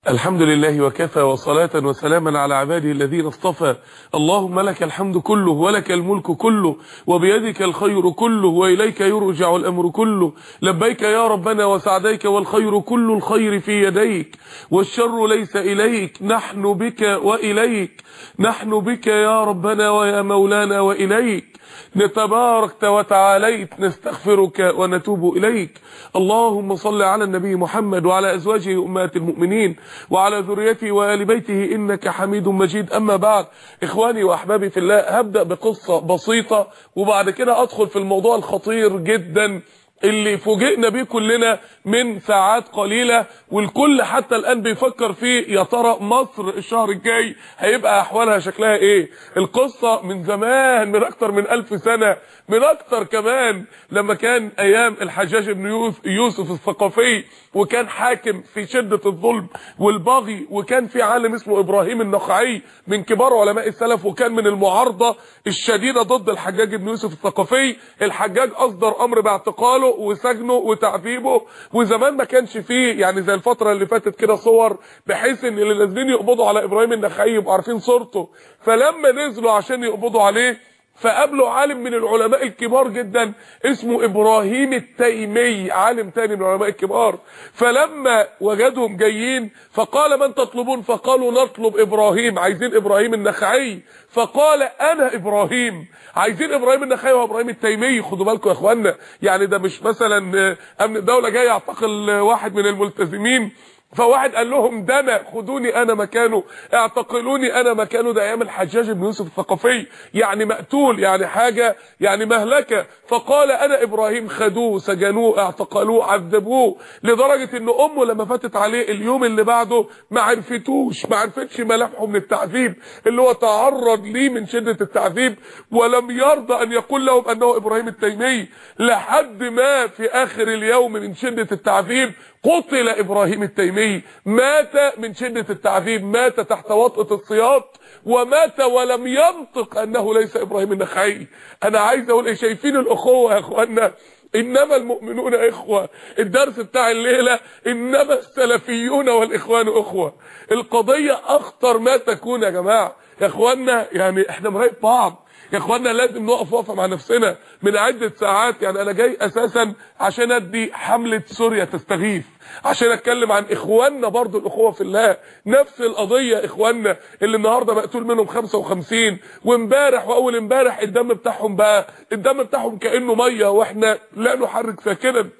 الحمد لله وكفى وصلاة وسلاما على عباده الذين اصطفى اللهم لك الحمد كله ولك الملك كله وبيدك الخير كله وإليك يرجع الأمر كله لبيك يا ربنا وسعديك والخير كل الخير في يديك والشر ليس إليك نحن بك وإليك نحن بك يا ربنا ويا مولانا وإليك نتباركت وتعاليت نستغفرك ونتوب إليك اللهم صل على النبي محمد وعلى أزواجه أمهات المؤمنين وعلى ذريته وآل بيته إنك حميد مجيد أما بعد إخواني وأحبابي في الله هبدأ بقصة بسيطة وبعد كده أدخل في الموضوع الخطير جدا اللي فوجئنا بيه كلنا من ساعات قليلة والكل حتى الآن بيفكر فيه يا ترى مصر الشهر الجاي هيبقى أحوالها شكلها إيه القصة من زمان من أكتر من ألف سنة من أكتر كمان لما كان أيام الحجاج بن يوسف الثقفي وكان حاكم في شدة الظلم والبغي وكان في عالم اسمه إبراهيم النخعي من كبار علماء السلف وكان من المعارضة الشديدة ضد الحجاج بن يوسف الثقفي الحجاج أصدر أمر باعتقاله وسجنه وتعذيبه وزمان ما كانش فيه يعني زي الفترة اللي فاتت كده صور بحيث ان اللي نازلين يقبضوا على ابراهيم النخعي يبقوا عارفين صورته فلما نزلوا عشان يقبضوا عليه فقابلوا عالم من العلماء الكبار جدا اسمه ابراهيم التيمي عالم تاني من العلماء الكبار فلما وجدهم جايين فقال من تطلبون فقالوا نطلب ابراهيم عايزين ابراهيم النخعي فقال انا ابراهيم عايزين ابراهيم النخعي وابراهيم التيمي خدوا بالكم يا اخوانا يعني ده مش مثلا امن الدوله جاي يعتقل واحد من الملتزمين فواحد قال لهم ده انا خدوني انا مكانه اعتقلوني انا مكانه ده ايام الحجاج بن يوسف الثقفي يعني مقتول يعني حاجة يعني مهلكة فقال انا ابراهيم خدوه سجنوه اعتقلوه عذبوه لدرجة ان امه لما فاتت عليه اليوم اللي بعده ما عرفتوش ما عرفتش ملامحه من التعذيب اللي هو تعرض ليه من شدة التعذيب ولم يرضى ان يقول لهم انه ابراهيم التيمي لحد ما في اخر اليوم من شدة التعذيب قتل ابراهيم التيمي مات من شدة التعذيب مات تحت وطأة السياط ومات ولم ينطق انه ليس ابراهيم النخعي انا عايز اقول ايه شايفين الاخوة يا اخوانا انما المؤمنون اخوة الدرس بتاع الليلة انما السلفيون والاخوان اخوة القضية اخطر ما تكون يا جماعة يا اخوانا يعني احنا مراقب بعض يا اخوانا لازم نقف وقفه مع نفسنا من عده ساعات يعني انا جاي اساسا عشان ادي حمله سوريا تستغيث عشان اتكلم عن اخواننا برضو الاخوه في الله نفس القضيه اخواننا اللي النهارده مقتول منهم 55 وامبارح واول امبارح الدم بتاعهم بقى الدم بتاعهم كانه ميه واحنا لا نحرك ساكنا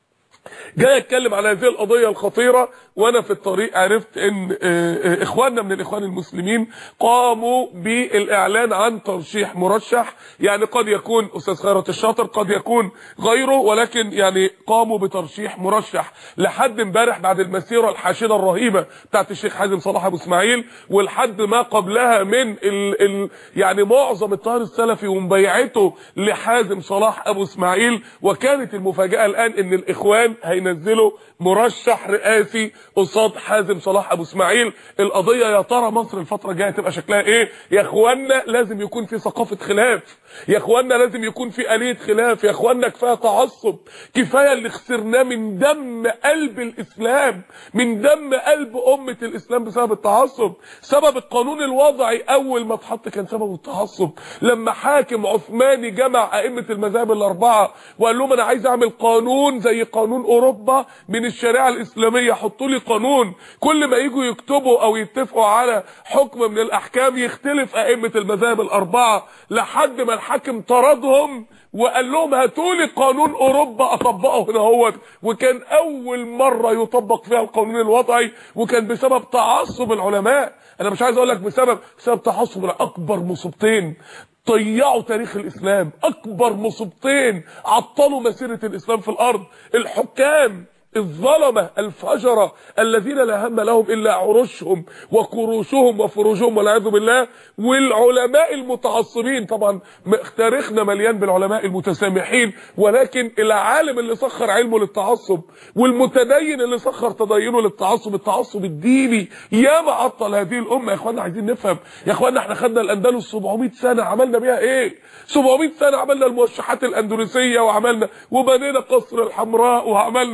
جاي اتكلم على هذه القضيه الخطيره وانا في الطريق عرفت ان اخواننا من الاخوان المسلمين قاموا بالاعلان عن ترشيح مرشح يعني قد يكون استاذ خيرت الشاطر قد يكون غيره ولكن يعني قاموا بترشيح مرشح لحد امبارح بعد المسيره الحاشده الرهيبه بتاعت الشيخ حازم صلاح ابو اسماعيل ولحد ما قبلها من ال ال يعني معظم الطاهر السلفي ومبيعته لحازم صلاح ابو اسماعيل وكانت المفاجاه الان ان الاخوان هينزلوا مرشح رئاسي قصاد حازم صلاح ابو اسماعيل القضيه يا ترى مصر الفتره الجايه تبقى شكلها ايه يا اخوانا لازم يكون في ثقافه خلاف يا اخوانا لازم يكون في اليه خلاف يا اخوانا كفايه تعصب كفايه اللي خسرناه من دم قلب الاسلام من دم قلب امه الاسلام بسبب التعصب سبب القانون الوضعي اول ما اتحط كان سبب التعصب لما حاكم عثماني جمع ائمه المذاهب الاربعه وقال لهم انا عايز اعمل قانون زي قانون اوروبا من الشريعه الاسلاميه حطوا لي قانون كل ما يجوا يكتبوا او يتفقوا على حكم من الاحكام يختلف ائمه المذاهب الاربعه لحد ما الحاكم طردهم وقال لهم هاتوا لي قانون اوروبا اطبقه هنا هو وكان اول مره يطبق فيها القانون الوضعي وكان بسبب تعصب العلماء انا مش عايز اقول لك بسبب بسبب تعصب اكبر مصيبتين ضيعوا تاريخ الاسلام اكبر مصيبتين عطلوا مسيره الاسلام في الارض الحكام الظلمة الفجرة الذين لا هم لهم إلا عروشهم وكروشهم وفروجهم والعياذ بالله والعلماء المتعصبين طبعا تاريخنا مليان بالعلماء المتسامحين ولكن العالم اللي سخر علمه للتعصب والمتدين اللي سخر تدينه للتعصب التعصب الديني يا ما عطل هذه الأمة يا اخوانا عايزين نفهم يا اخوانا احنا خدنا الأندلس 700 سنة عملنا بيها ايه 700 سنة عملنا الموشحات الأندلسية وعملنا وبنينا قصر الحمراء وعملنا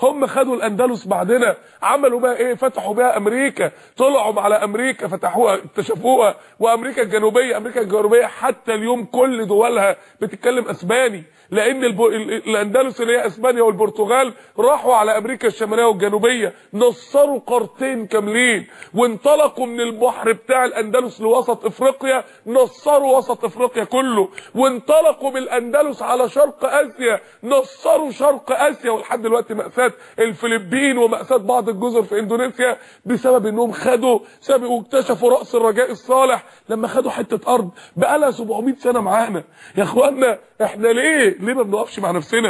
هم خدوا الاندلس بعدنا عملوا بقى ايه فتحوا بقى امريكا طلعوا على امريكا فتحوها اكتشفوها وامريكا الجنوبيه امريكا الجنوبيه حتى اليوم كل دولها بتتكلم اسباني لان البو... الاندلس اللي هي اسبانيا والبرتغال راحوا على امريكا الشماليه والجنوبيه نصروا قارتين كاملين وانطلقوا من البحر بتاع الاندلس لوسط افريقيا نصروا وسط افريقيا كله وانطلقوا من الاندلس على شرق اسيا نصروا شرق اسيا ولحد دلوقتي ماساه الفلبين وماساه بعض الجزر في اندونيسيا بسبب انهم خدوا سبب واكتشفوا راس الرجاء الصالح لما خدوا حته ارض بقى لها 700 سنه معانا يا اخوانا احنا ليه ليه ما بنقفش مع نفسنا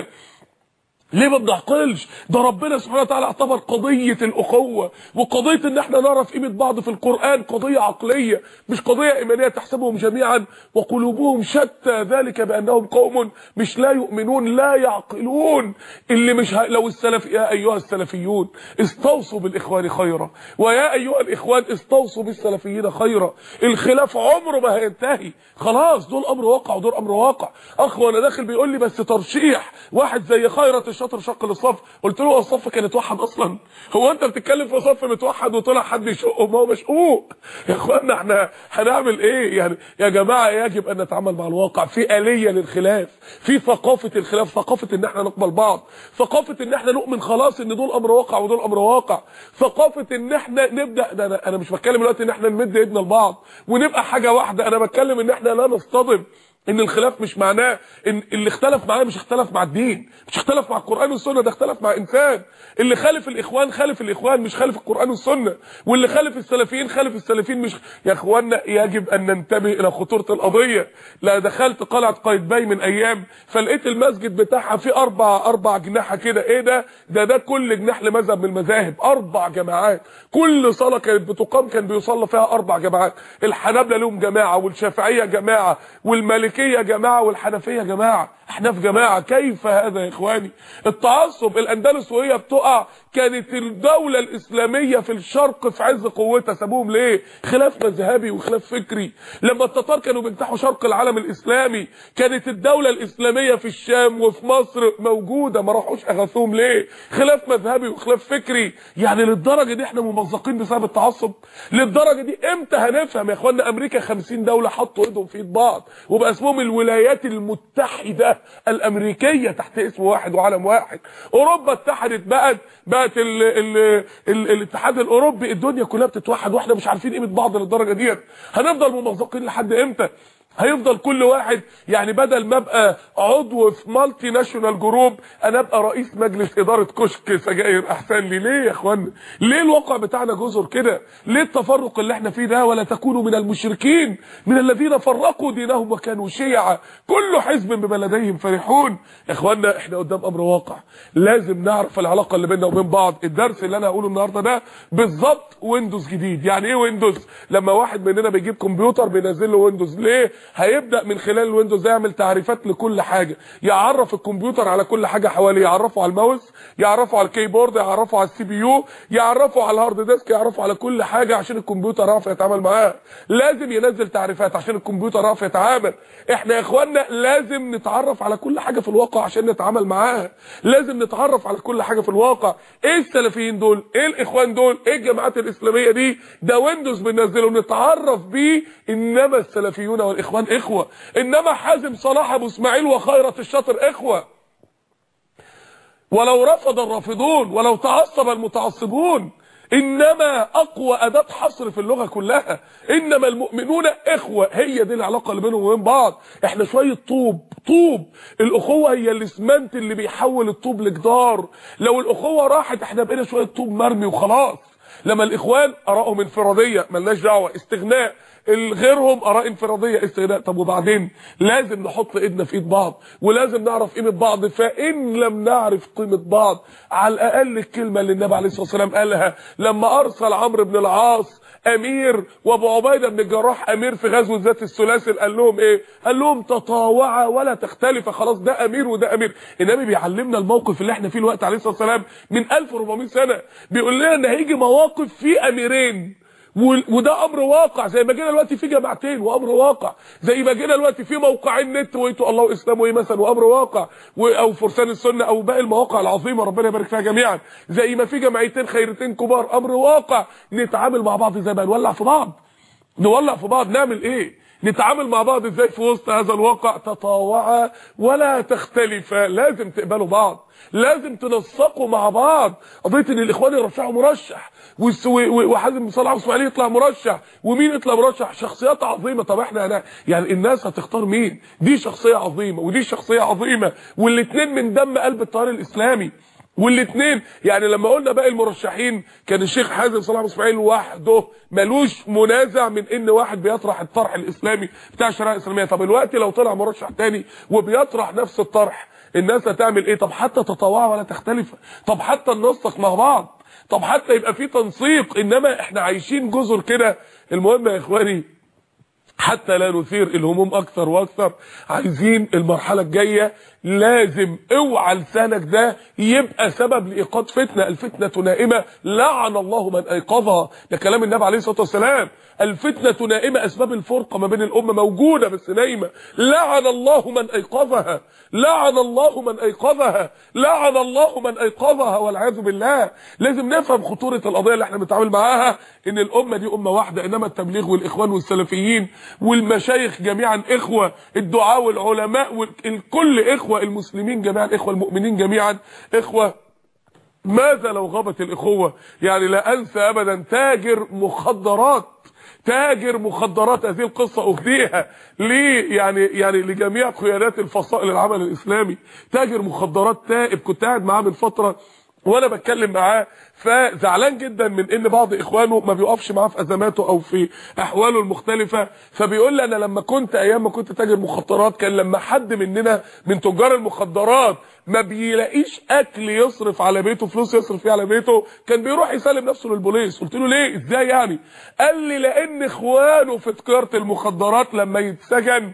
ليه ما بنعقلش ده ربنا سبحانه وتعالى اعتبر قضية الأخوة وقضية ان احنا نعرف قيمة بعض في القرآن قضية عقلية مش قضية إيمانية تحسبهم جميعا وقلوبهم شتى ذلك بأنهم قوم مش لا يؤمنون لا يعقلون اللي مش ه... لو السلف يا أيها السلفيون استوصوا بالإخوان خيرا ويا أيها الإخوان استوصوا بالسلفيين خيرا الخلاف عمره ما هينتهي خلاص دول أمر واقع ودول أمر واقع أخ وأنا داخل بيقول لي بس ترشيح واحد زي خيرت الشاطر شق للصف قلت له هو الصف كان اتوحد اصلا هو انت بتتكلم في صف متوحد وطلع حد يشقه ما هو مشقوق يا اخوانا احنا هنعمل ايه يعني يا جماعه يجب ان نتعامل مع الواقع في اليه للخلاف في ثقافه الخلاف ثقافه ان احنا نقبل بعض ثقافه ان احنا نؤمن خلاص ان دول امر واقع ودول امر واقع ثقافه ان احنا نبدا ده انا, أنا مش بتكلم دلوقتي ان احنا نمد ايدنا لبعض ونبقى حاجه واحده انا بتكلم ان احنا لا نصطدم ان الخلاف مش معناه ان اللي اختلف معاه مش اختلف مع الدين مش اختلف مع القران والسنه ده اختلف مع انسان اللي خالف الاخوان خالف الاخوان مش خالف القران والسنه واللي خالف السلفيين خالف السلفيين مش يا اخوانا يجب ان ننتبه الى خطوره القضيه لا دخلت قلعه قايتباي من ايام فلقيت المسجد بتاعها فيه اربع اربع جناحه كده ايه ده ده ده كل جناح لمذهب من المذاهب اربع جماعات كل صلاه كانت بتقام كان بيصلى فيها اربع جماعات الحنابلة لهم جماعه والشافعيه جماعه والمالكيه المالكيه جماعه والحنفيه جماعه احناف جماعه كيف هذا يا اخواني التعصب الاندلس وهي بتقع كانت الدوله الاسلاميه في الشرق في عز قوتها سابوهم ليه خلاف مذهبي وخلاف فكري لما التتار كانوا بيفتحوا شرق العالم الاسلامي كانت الدوله الاسلاميه في الشام وفي مصر موجوده ما راحوش اغاثوهم ليه خلاف مذهبي وخلاف فكري يعني للدرجه دي احنا ممزقين بسبب التعصب للدرجه دي امتى هنفهم يا اخوانا امريكا 50 دوله حطوا ايدهم في ايد بعض وبقى اسمهم الولايات المتحده الامريكيه تحت اسم واحد وعلم واحد اوروبا اتحدت بقت بقت ال ال ال الاتحاد الاوروبي الدنيا كلها بتتوحد واحنا مش عارفين قيمه بعض للدرجه ديت هنفضل ممزقين لحد امتى هيفضل كل واحد يعني بدل ما ابقى عضو في مالتي ناشونال جروب انا ابقى رئيس مجلس اداره كشك سجاير احسن لي ليه يا اخوانا ليه الواقع بتاعنا جزر كده ليه التفرق اللي احنا فيه ده ولا تكونوا من المشركين من الذين فرقوا دينهم وكانوا شيعا كل حزب بما لديهم فرحون يا اخوانا احنا قدام امر واقع لازم نعرف العلاقه اللي بيننا وبين بعض الدرس اللي انا هقوله النهارده ده بالظبط ويندوز جديد يعني ايه ويندوز لما واحد مننا بيجيب كمبيوتر بينزل له ويندوز ليه هيبدا من خلال الويندوز يعمل تعريفات لكل حاجه يعرف الكمبيوتر على كل حاجه حواليه يعرفه على الماوس يعرفه على الكيبورد يعرفه على السي بي يو يعرفه على الهارد ديسك يعرفه على كل حاجه عشان الكمبيوتر يعرف يتعامل معاها لازم ينزل تعريفات عشان الكمبيوتر يعرف يتعامل احنا يا اخوانا لازم نتعرف على كل حاجه في الواقع عشان نتعامل معاها لازم نتعرف على كل حاجه في الواقع ايه السلفيين دول ايه الاخوان دول ايه الجماعات الاسلاميه دي ده ويندوز بننزله نتعرف بيه انما السلفيون والاخوان اخوه انما حازم صلاح ابو اسماعيل وخيرت الشاطر اخوه ولو رفض الرافضون ولو تعصب المتعصبون انما اقوى اداه حصر في اللغه كلها انما المؤمنون اخوه هي دي العلاقه اللي بينهم وبين بعض احنا شويه طوب طوب الاخوه هي الاسمنت اللي بيحول الطوب لجدار لو الاخوه راحت احنا بقينا شويه طوب مرمي وخلاص لما الاخوان ارائهم انفراديه ملناش دعوه استغناء غيرهم اراء انفراديه استغناء طب وبعدين لازم نحط ايدنا في ايد بعض ولازم نعرف قيمه بعض فان لم نعرف قيمه بعض على الاقل الكلمه اللي النبي عليه الصلاه والسلام قالها لما ارسل عمرو بن العاص امير وابو عبيده بن الجراح امير في غزوه ذات السلاسل قال لهم ايه قال لهم تطاوعا ولا تختلفا خلاص ده امير وده امير النبي بيعلمنا الموقف اللي احنا فيه الوقت عليه الصلاه والسلام من 1400 سنه بيقول لنا ان هيجي مواقف فيه اميرين وده امر واقع زي ما جينا دلوقتي في جماعتين وامر واقع زي ما جينا دلوقتي في موقعين نت ويتو الله واسلام وايه مثلا وامر واقع او فرسان السنه او باقي المواقع العظيمه ربنا يبارك فيها جميعا زي ما في جمعيتين خيرتين كبار امر واقع نتعامل مع بعض ازاي بقى نولع في بعض نولع في بعض نعمل ايه نتعامل مع بعض ازاي في وسط هذا الواقع تطاوعا ولا تختلفا لازم تقبلوا بعض لازم تنسقوا مع بعض قضيه ان الاخوان يرشحوا مرشح وحازم صلاح اسماعيل يطلع مرشح ومين يطلع مرشح شخصيات عظيمه طب احنا أنا يعني الناس هتختار مين دي شخصيه عظيمه ودي شخصيه عظيمه والاثنين من دم قلب التيار الاسلامي والاثنين يعني لما قلنا باقي المرشحين كان الشيخ حازم صلاح اسماعيل وحده ملوش منازع من ان واحد بيطرح الطرح الاسلامي بتاع الشريعه الاسلاميه طب الوقت لو طلع مرشح تاني وبيطرح نفس الطرح الناس هتعمل ايه طب حتى تطوع ولا تختلف طب حتى ننسق مع بعض طب حتى يبقى في تنسيق انما احنا عايشين جزر كده المهم يا اخواني حتى لا نثير الهموم اكثر واكثر عايزين المرحله الجايه لازم اوعى لسانك ده يبقى سبب لايقاظ فتنه الفتنه نائمه لعن الله من ايقظها ده كلام النبي عليه الصلاه والسلام الفتنه نائمه اسباب الفرقه ما بين الامه موجوده بس نايمه لعن الله من ايقظها لعن الله من ايقظها لعن الله من ايقظها والعياذ بالله لازم نفهم خطوره القضيه اللي احنا بنتعامل معاها ان الامه دي امه واحده انما التبليغ والاخوان والسلفيين والمشايخ جميعا اخوه الدعاء والعلماء والكل اخوه المسلمين جميعا اخوه المؤمنين جميعا اخوه ماذا لو غابت الاخوه يعني لا انسى ابدا تاجر مخدرات تاجر مخدرات هذه القصة أهديها ليه يعني يعني لجميع قيادات الفصائل العمل الإسلامي تاجر مخدرات تائب كنت قاعد معاه من فترة وانا بتكلم معاه فزعلان جدا من ان بعض اخوانه ما بيقفش معاه في ازماته او في احواله المختلفه فبيقول لي انا لما كنت ايام ما كنت تاجر مخدرات كان لما حد مننا من تجار المخدرات ما بيلاقيش اكل يصرف على بيته فلوس يصرف فيها على بيته كان بيروح يسلم نفسه للبوليس قلت له ليه ازاي يعني قال لي لان اخوانه في تجاره المخدرات لما يتسجن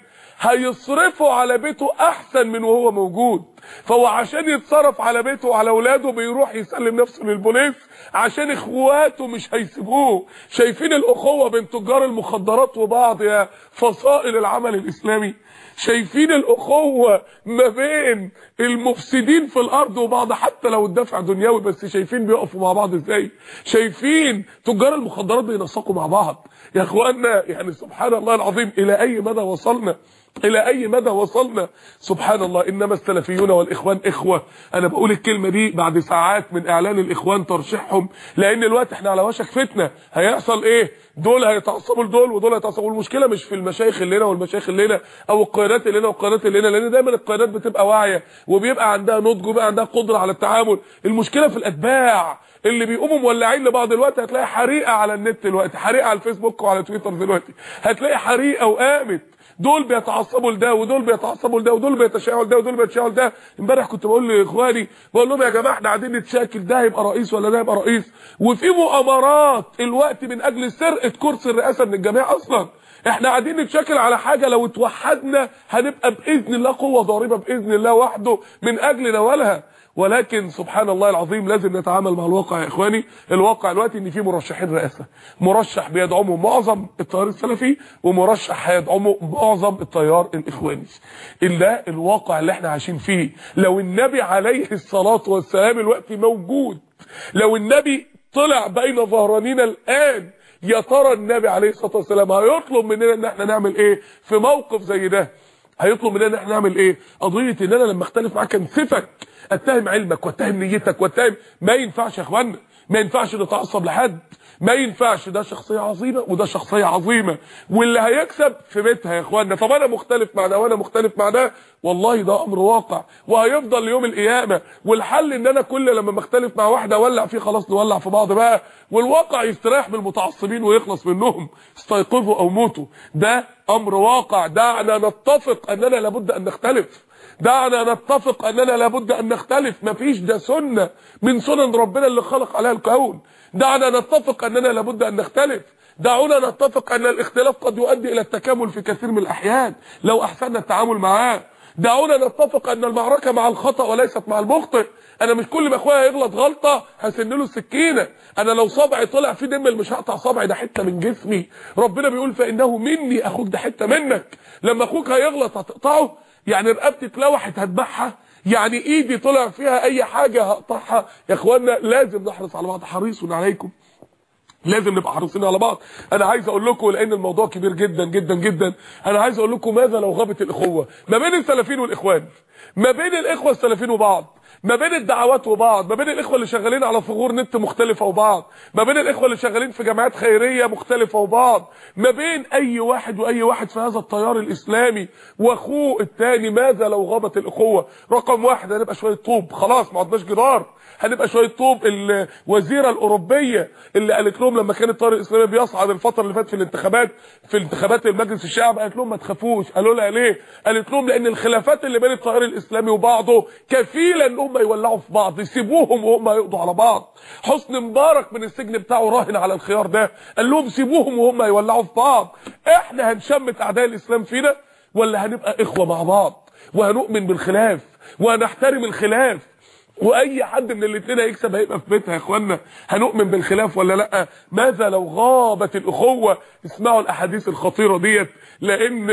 هيصرفوا على بيته احسن من وهو موجود فهو عشان يتصرف على بيته وعلى اولاده بيروح يسلم نفسه للبوليس عشان اخواته مش هيسيبوه شايفين الاخوه بين تجار المخدرات وبعض يا فصائل العمل الاسلامي شايفين الاخوه ما بين المفسدين في الارض وبعض حتى لو الدفع دنيوي بس شايفين بيقفوا مع بعض ازاي شايفين تجار المخدرات بينسقوا مع بعض يا اخوانا يعني سبحان الله العظيم الى اي مدى وصلنا الى اي مدى وصلنا سبحان الله انما السلفيون والاخوان اخوه انا بقول الكلمه دي بعد ساعات من اعلان الاخوان ترشيحهم لان الوقت احنا على وشك فتنه هيحصل ايه دول هيتعصبوا لدول ودول هيتعصبوا المشكله مش في المشايخ اللي هنا والمشايخ اللي هنا او القيادات اللي هنا والقيادات اللي هنا لان دايما القيادات بتبقى واعيه وبيبقى عندها نضج وبيبقى عندها قدره على التعامل المشكله في الاتباع اللي بيقوموا مولعين لبعض الوقت هتلاقي حريقه على النت دلوقتي حريقه على الفيسبوك وعلى تويتر دلوقتي هتلاقي حريقه وقامت دول بيتعصبوا لده ودول بيتعصبوا لده ودول بيتشاعوا لده ودول بيتشاعوا لده امبارح كنت بقول لاخواني بقول لهم يا جماعه احنا قاعدين نتشاكل ده هيبقى رئيس ولا ده هيبقى رئيس وفي مؤامرات الوقت من اجل سرقه كرسي الرئاسه من الجميع اصلا احنا قاعدين نتشاكل على حاجه لو اتوحدنا هنبقى باذن الله قوه ضاربه باذن الله وحده من اجل نوالها ولكن سبحان الله العظيم لازم نتعامل مع الواقع يا اخواني الواقع دلوقتي ان في مرشحين رئاسه مرشح بيدعمه معظم التيار السلفي ومرشح هيدعمه معظم التيار الاخواني الا الواقع اللي احنا عايشين فيه لو النبي عليه الصلاه والسلام الوقت موجود لو النبي طلع بين ظهرانينا الان يا ترى النبي عليه الصلاه والسلام هيطلب مننا ان احنا نعمل ايه في موقف زي ده هيطلب مننا ان احنا نعمل ايه قضيه ان انا لما اختلف معاك انسفك اتهم علمك واتهم نيتك واتهم ما ينفعش يا اخوانا ما ينفعش نتعصب لحد ما ينفعش ده شخصيه عظيمه وده شخصيه عظيمه واللي هيكسب في بيتها يا اخوانا طب انا مختلف مع ده وانا مختلف مع ده والله ده امر واقع وهيفضل ليوم القيامه والحل ان انا كل لما بختلف مع واحده اولع فيه خلاص نولع في بعض بقى والواقع يستريح من المتعصبين ويخلص منهم استيقظوا او موتوا ده امر واقع دعنا نتفق اننا لابد ان نختلف دعنا نتفق اننا لابد ان نختلف مفيش ده سنه من سنن ربنا اللي خلق عليها الكون دعنا نتفق اننا لابد ان نختلف دعونا نتفق ان الاختلاف قد يؤدي الى التكامل في كثير من الاحيان لو احسننا التعامل معاه دعونا نتفق ان المعركة مع الخطأ وليست مع المخطئ انا مش كل ما اخويا يغلط غلطة هسن له السكينة انا لو صبعي طلع فيه دم مش هقطع صبعي ده حتة من جسمي ربنا بيقول فانه مني اخوك ده حتة منك لما اخوك هيغلط هتقطعه يعني رقبتي اتلوحت هتبعها يعني ايدي طلع فيها اي حاجة هقطعها يا اخوانا لازم نحرص على بعض حريص عليكم لازم نبقى حريصين على بعض انا عايز اقول لكم لان الموضوع كبير جدا جدا جدا انا عايز اقول لكم ماذا لو غابت الاخوه ما بين السلفيين والاخوان ما بين الاخوه السلفيين وبعض ما بين الدعوات وبعض ما بين الاخوه اللي شغالين على ثغور نت مختلفه وبعض ما بين الاخوه اللي شغالين في جمعيات خيريه مختلفه وبعض ما بين اي واحد واي واحد في هذا التيار الاسلامي واخوه الثاني ماذا لو غابت الاخوه رقم واحد هنبقى شويه طوب خلاص ما عدناش جدار هنبقى شويه طوب الوزيره الاوروبيه اللي قالت لهم لما كان الطيار الاسلامي بيصعد الفتره اللي فاتت في الانتخابات في انتخابات المجلس الشعب قالت لهم ما تخافوش قالوا لها ليه قالت لهم لان الخلافات اللي بين التيار الاسلامي وبعضه كفيله ان هم يولعوا في بعض يسيبوهم وهم يقضوا على بعض حسني مبارك من السجن بتاعه راهن على الخيار ده قال لهم سيبوهم وهم يولعوا في بعض احنا هنشمت اعداء الاسلام فينا ولا هنبقى اخوه مع بعض وهنؤمن بالخلاف وهنحترم الخلاف واي حد من الاثنين هيكسب هيبقى في بيتها يا اخوانا هنؤمن بالخلاف ولا لا ماذا لو غابت الاخوه اسمعوا الاحاديث الخطيره ديت لان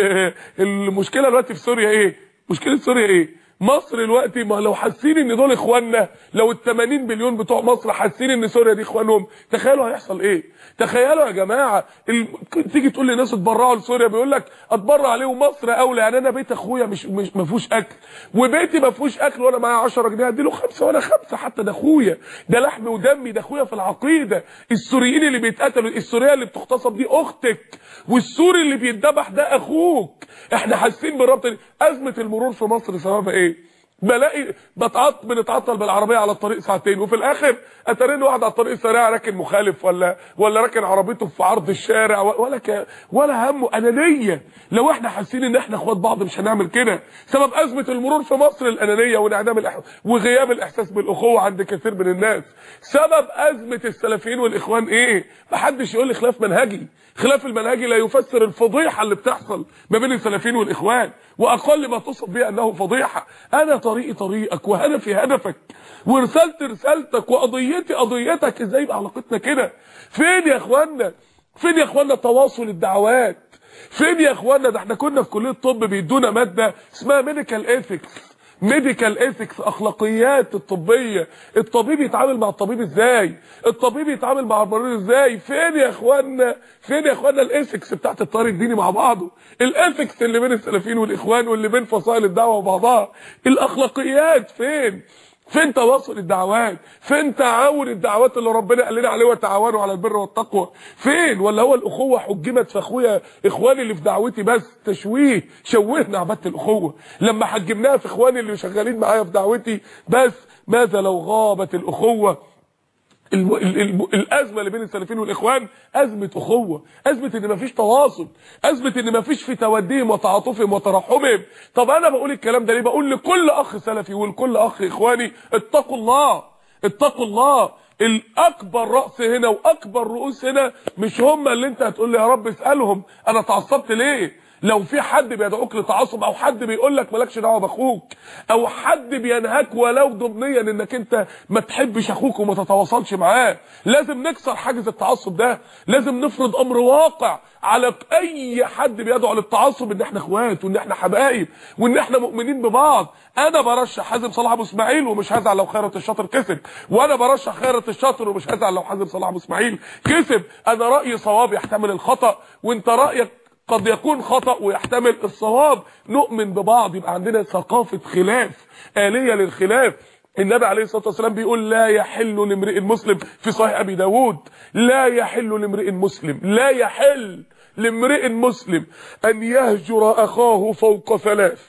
المشكله دلوقتي في سوريا ايه مشكله سوريا ايه مصر دلوقتي ما لو حاسين ان دول اخواننا لو ال 80 مليون بتوع مصر حاسين ان سوريا دي اخوانهم تخيلوا هيحصل ايه تخيلوا يا جماعه ال... تيجي تقول لناس اتبرعوا لسوريا بيقول لك اتبرع عليهم مصر اولى يعني انا بيت اخويا مش مش ما فيهوش اكل وبيتي ما فيهوش اكل وانا معايا 10 جنيه ادي له خمسه وانا خمسه حتى ده اخويا ده لحم ودمي ده اخويا في العقيده السوريين اللي بيتقتلوا السوريه اللي بتغتصب دي اختك والسوري اللي بيتذبح ده اخوك احنا حاسين بالربط ازمه المرور في مصر سببها ايه بلاقي بتعط بنتعطل بالعربيه على الطريق ساعتين وفي الاخر اترين واحد على الطريق السريع راكن مخالف ولا ولا راكن عربيته في عرض الشارع ولا ك ولا همه انانيه لو احنا حاسين ان احنا اخوات بعض مش هنعمل كده سبب ازمه المرور في مصر الانانيه وانعدام الإح... وغياب الاحساس بالاخوه عند كثير من الناس سبب ازمه السلفيين والاخوان ايه محدش يقول لي خلاف منهجي خلاف المنهجي لا يفسر الفضيحه اللي بتحصل ما بين السلفيين والاخوان واقل ما توصف بيه انه فضيحه انا طريقي طريقك وهدفي هدفك ورسالتي رسالتك وقضيتي قضيتك ازاي يبقى علاقتنا كده فين يا اخوانا فين يا اخوانا تواصل الدعوات فين يا اخوانا ده احنا كنا في كليه الطب بيدونا ماده اسمها ميديكال ايثكس ميديكال ايثكس اخلاقيات الطبيه الطبيب يتعامل مع الطبيب ازاي الطبيب يتعامل مع المريض ازاي فين يا اخوانا فين يا اخوانا الايثكس بتاعت الطريق الديني مع بعضه الايثكس اللي بين السلفيين والاخوان واللي بين فصائل الدعوه وبعضها الاخلاقيات فين فين تواصل الدعوات فين تعاون الدعوات اللي ربنا قال لنا عليه وتعاونوا على البر والتقوى فين ولا هو الاخوه حجمت في اخويا اخواني اللي في دعوتي بس تشويه شوهنا عباده الاخوه لما حجمناها في اخواني اللي شغالين معايا في دعوتي بس ماذا لو غابت الاخوه الم... ال... ال... الازمه اللي بين السلفيين والاخوان ازمه اخوه ازمه ان مفيش تواصل ازمه ان مفيش في توديهم وتعاطفهم وترحمهم طب انا بقول الكلام ده ليه بقول لكل اخ سلفي ولكل اخ اخواني اتقوا الله اتقوا الله الاكبر راس هنا واكبر رؤوس هنا مش هم اللي انت هتقول لي يا رب اسالهم انا اتعصبت ليه لو في حد بيدعوك لتعصب او حد بيقول لك مالكش دعوه باخوك او حد بينهاك ولو ضمنيا انك انت ما تحبش اخوك وما تتواصلش معاه لازم نكسر حاجز التعصب ده لازم نفرض امر واقع على اي حد بيدعو للتعصب ان احنا اخوات وان احنا حبايب وان احنا مؤمنين ببعض انا برشح حازم صلاح ابو اسماعيل ومش هزعل لو خيرت الشاطر كسب وانا برشح خيرت الشاطر ومش هزعل لو حازم صلاح ابو اسماعيل كسب انا رايي صواب يحتمل الخطا وانت رايك قد يكون خطأ ويحتمل الصواب نؤمن ببعض يبقى عندنا ثقافة خلاف آلية للخلاف النبي عليه الصلاة والسلام بيقول لا يحل لامرئ مسلم في صحيح أبي داود لا يحل لامرئ مسلم لا يحل لامرئ مسلم أن يهجر أخاه فوق ثلاث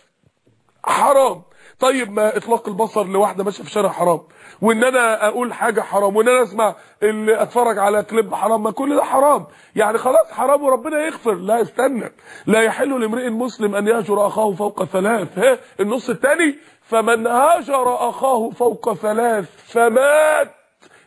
حرام طيب ما اطلاق البصر لواحده ماشيه في شارع حرام وان انا اقول حاجه حرام وان انا اسمع اللي اتفرج على كليب حرام ما كل ده حرام يعني خلاص حرام وربنا يغفر لا استنى لا يحل لامرئ مسلم ان يهجر اخاه فوق ثلاث ها النص الثاني فمن هاجر اخاه فوق ثلاث فمات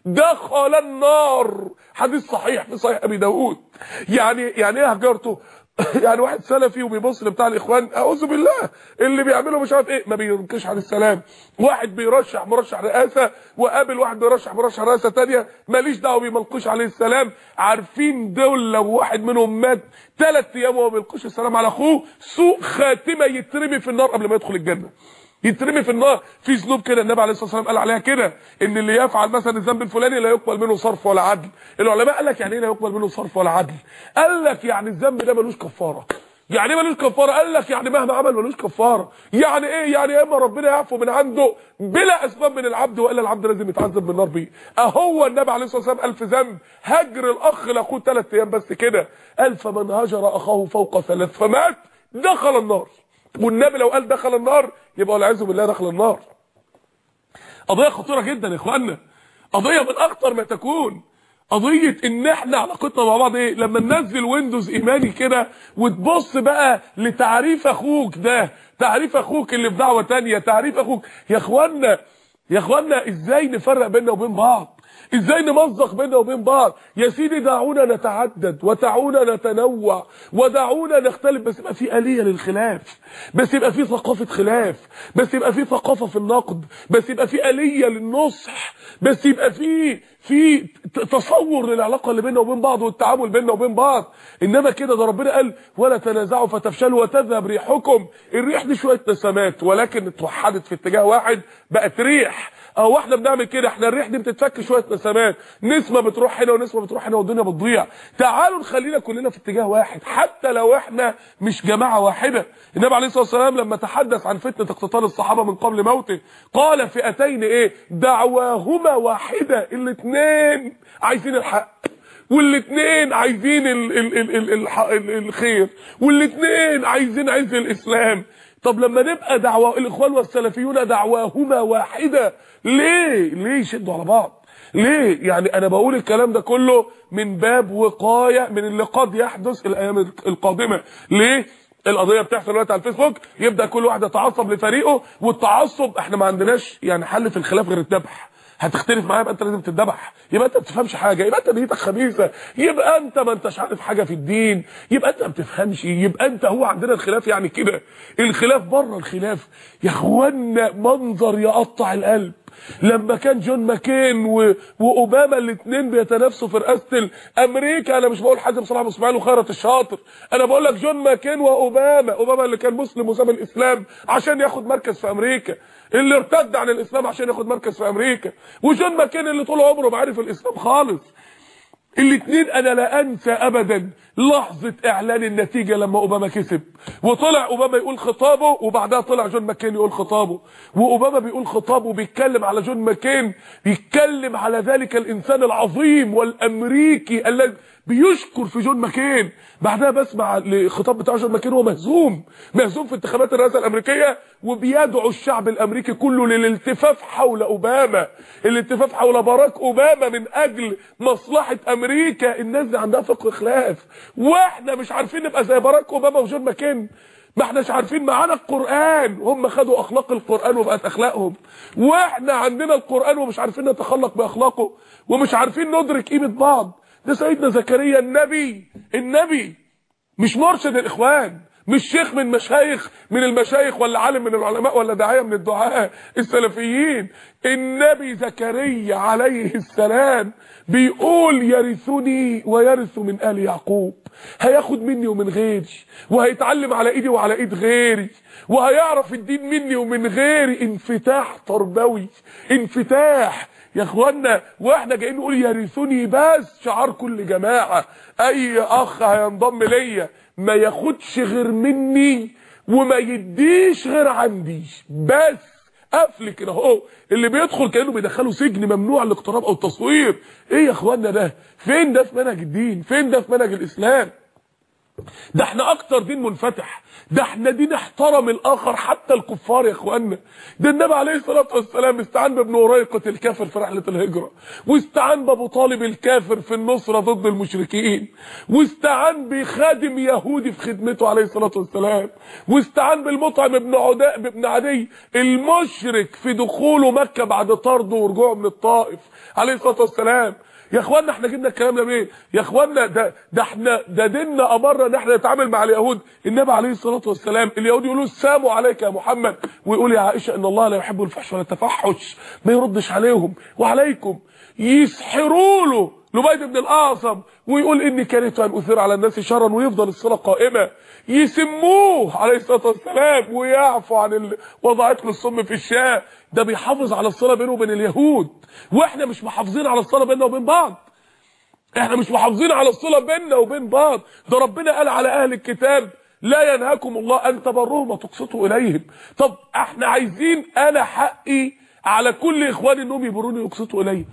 دخل النار حديث صحيح في صحيح ابي داود يعني يعني ايه هجرته يعني واحد سلفي وبيبص لبتاع الاخوان اعوذ بالله اللي بيعمله مش عارف ايه ما بينكش على السلام واحد بيرشح مرشح رئاسه وقابل واحد بيرشح مرشح رئاسه ثانيه ماليش دعوه بيملقوش عليه السلام عارفين دول لو واحد منهم مات ثلاث ايام وهو بيلقوش السلام على اخوه سوء خاتمه يترمي في النار قبل ما يدخل الجنه يترمي في النار في ذنوب كده النبي عليه الصلاه والسلام قال عليها كده ان اللي يفعل مثلا الذنب الفلاني لا يقبل منه صرف ولا عدل العلماء قال لك يعني ايه لا يقبل منه صرف ولا عدل قال لك يعني الذنب ده ملوش كفاره يعني ايه ملوش كفاره قال لك يعني مهما عمل ملوش كفاره يعني ايه يعني يا اما ربنا يعفو من عنده بلا اسباب من العبد والا العبد لازم يتعذب بالنار بيه اهو النبي عليه الصلاه والسلام قال في ذنب هجر الاخ لاخوه ثلاث ايام بس كده قال فمن هجر اخاه فوق ثلاث فمات دخل النار والنبي لو قال دخل النار يبقى والعياذ بالله دخل النار قضيه خطيره جدا يا اخوانا قضيه من اخطر ما تكون قضيه ان احنا علاقتنا مع بعض ايه لما ننزل ويندوز ايماني كده وتبص بقى لتعريف اخوك ده تعريف اخوك اللي في دعوه تانية تعريف اخوك يا اخوانا يا اخوانا ازاي نفرق بيننا وبين بعض ازاي نمزق بيننا وبين بعض يا سيدي دعونا نتعدد ودعونا نتنوع ودعونا نختلف بس يبقى في آلية للخلاف بس يبقى في ثقافة خلاف بس يبقى في ثقافة في النقد بس يبقى في آلية للنصح بس يبقى في في تصور للعلاقه اللي بيننا وبين بعض والتعامل بيننا وبين بعض انما كده ده ربنا قال ولا تنازعوا فتفشلوا وتذهب ريحكم الريح دي شويه نسمات ولكن اتوحدت في اتجاه واحد بقت ريح اهو احنا بنعمل كده احنا الريح دي بتتفك شويه نسمات نسمه بتروح هنا ونسمه بتروح هنا والدنيا بتضيع تعالوا نخلينا كلنا في اتجاه واحد حتى لو احنا مش جماعه واحده النبي عليه الصلاه والسلام لما تحدث عن فتنه اقتتال الصحابه من قبل موته قال فئتين ايه دعواهما واحده الاثنين عايزين الحق والاثنين عايزين ال ال ال ال ال ال الخير والاثنين عايزين عز الاسلام طب لما نبقى دعوة الاخوان والسلفيون دعواهما واحده ليه ليه يشدوا على بعض ليه يعني انا بقول الكلام ده كله من باب وقايه من اللي قد يحدث الايام القادمه ليه القضيه بتحصل دلوقتي على الفيسبوك يبدا كل واحد يتعصب لفريقه والتعصب احنا ما عندناش يعني حل في الخلاف غير الذبح هتختلف معايا يبقى انت لازم تتذبح يبقى انت ما بتفهمش حاجه يبقى انت نيتك خبيثه يبقى انت ما انتش عارف حاجه في الدين يبقى انت ما بتفهمش يبقى انت هو عندنا الخلاف يعني كده الخلاف بره الخلاف يا اخوانا منظر يقطع القلب لما كان جون ماكين و... واوباما الاثنين بيتنافسوا في رئاسه امريكا انا مش بقول حازم صلاح اسماعيل وخيرت الشاطر انا بقول لك جون ماكين واوباما اوباما اللي كان مسلم وساب الاسلام عشان ياخد مركز في امريكا اللي ارتد عن الاسلام عشان ياخد مركز في امريكا وجون ماكين اللي طول عمره ما عارف الاسلام خالص الاثنين انا لا انسى ابدا لحظه اعلان النتيجه لما اوباما كسب وطلع اوباما يقول خطابه وبعدها طلع جون ماكين يقول خطابه واوباما بيقول خطابه بيتكلم على جون ماكين بيتكلم على ذلك الانسان العظيم والامريكي الذي بيشكر في جون ماكين بعدها بسمع الخطاب بتاع جون ماكين هو مهزوم مهزوم في انتخابات الرئاسه الامريكيه وبيدعو الشعب الامريكي كله للالتفاف حول اوباما الالتفاف حول باراك اوباما من اجل مصلحه امريكا الناس دي عندها فقه خلاف واحنا مش عارفين نبقى زي باراك اوباما وجون ماكين ما احناش عارفين معانا القرآن هم خدوا اخلاق القرآن وبقت اخلاقهم واحنا عندنا القرآن ومش عارفين نتخلق باخلاقه ومش عارفين ندرك قيمة بعض ده سيدنا زكريا النبي النبي مش مرشد الاخوان مش شيخ من مشايخ من المشايخ ولا عالم من العلماء ولا داعيه من الدعاء السلفيين النبي زكريا عليه السلام بيقول يرثني ويرث من ال يعقوب هياخد مني ومن غيري وهيتعلم على ايدي وعلى ايد غيري وهيعرف الدين مني ومن غيري انفتاح تربوي انفتاح يا اخوانا واحنا جايين نقول يرثني بس شعار كل جماعه اي اخ هينضم ليا ما ياخدش غير مني وما يديش غير عندي بس قفل كده اهو اللي بيدخل كانه بيدخله سجن ممنوع الاقتراب او التصوير ايه يا اخوانا ده فين ده في منهج الدين فين ده في منهج الاسلام ده احنا اكتر دين منفتح ده احنا دين احترم الاخر حتى الكفار يا اخوانا ده النبي عليه الصلاه والسلام استعان بابن وريقه الكافر في رحله الهجره واستعان بابو طالب الكافر في النصره ضد المشركين واستعان بخادم يهودي في خدمته عليه الصلاه والسلام واستعان بالمطعم ابن عداء ابن عدي المشرك في دخوله مكه بعد طرده ورجوعه من الطائف عليه الصلاه والسلام يا اخوانا احنا جبنا الكلام ده منين يا اخوانا ده ده احنا ده ديننا امرنا ان احنا نتعامل مع اليهود النبي عليه الصلاه والسلام اليهود يقولوا السلام عليك يا محمد ويقول يا عائشه ان الله لا يحب الفحش ولا التفحش ما يردش عليهم وعليكم يسحروا له لبيد بن الاعصم ويقول اني كرهت ان اثير على الناس شرا ويفضل الصلاه قائمه يسموه عليه الصلاه والسلام ويعفو عن ال... وضعت له السم في الشاة ده بيحافظ على الصلاه بينه وبين اليهود واحنا مش محافظين على الصلاه بيننا وبين بعض احنا مش محافظين على الصله بيننا وبين بعض ده ربنا قال على اهل الكتاب لا ينهاكم الله ان تبروهم وتقسطوا اليهم طب احنا عايزين انا حقي على كل اخواني انهم يبروني ويقسطوا الي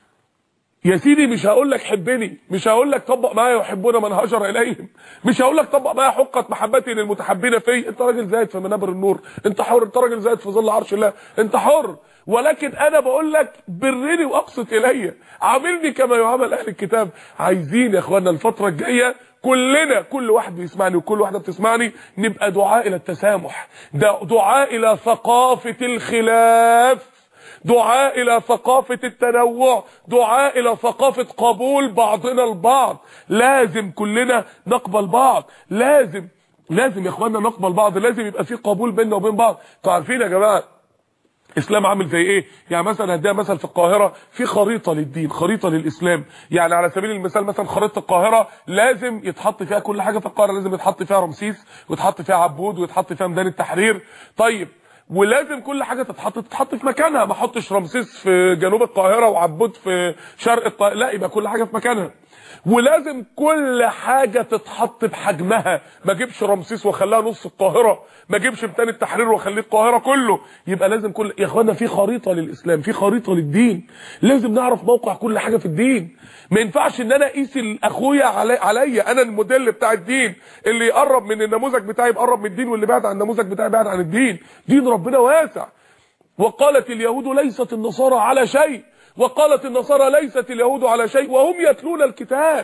يا سيدي مش هقول لك حبني مش هقول لك طبق معايا وحبنا من هاجر اليهم مش هقول لك طبق معايا حقه محبتي للمتحبين في انت راجل زايد في منابر النور انت حر انت راجل زايد في ظل عرش الله انت حر ولكن انا بقول لك برني واقسط الي عاملني كما يعامل اهل الكتاب عايزين يا اخوانا الفتره الجايه كلنا كل واحد بيسمعني وكل واحده بتسمعني نبقى دعاء الى التسامح ده دعاء الى ثقافه الخلاف دعاء الى ثقافة التنوع دعاء الى ثقافة قبول بعضنا البعض لازم كلنا نقبل بعض لازم لازم يا اخوانا نقبل بعض لازم يبقى في قبول بيننا وبين بعض انتوا عارفين يا جماعه اسلام عامل زي ايه يعني مثلا هديها مثلا في القاهره في خريطه للدين خريطه للاسلام يعني على سبيل المثال مثلا خريطه القاهره لازم يتحط فيها كل حاجه في القاهره لازم يتحط فيها رمسيس ويتحط فيها عبود ويتحط فيها ميدان التحرير طيب ولازم كل حاجه تتحط تتحط في مكانها ما احطش رمسيس في جنوب القاهره وعبود في شرق القاهره لا يبقى كل حاجه في مكانها ولازم كل حاجة تتحط بحجمها ما اجيبش رمسيس واخليها نص القاهرة ما اجيبش ميدان التحرير واخليه القاهرة كله يبقى لازم كل يا اخوانا في خريطة للاسلام في خريطة للدين لازم نعرف موقع كل حاجة في الدين ما ينفعش ان انا اقيس اخويا علي عليا انا الموديل بتاع الدين اللي يقرب من النموذج بتاعي يقرب من الدين واللي بعد عن النموذج بتاعي بعد عن الدين دين ربنا واسع وقالت اليهود ليست النصارى على شيء وقالت النصارى ليست اليهود على شيء وهم يتلون الكتاب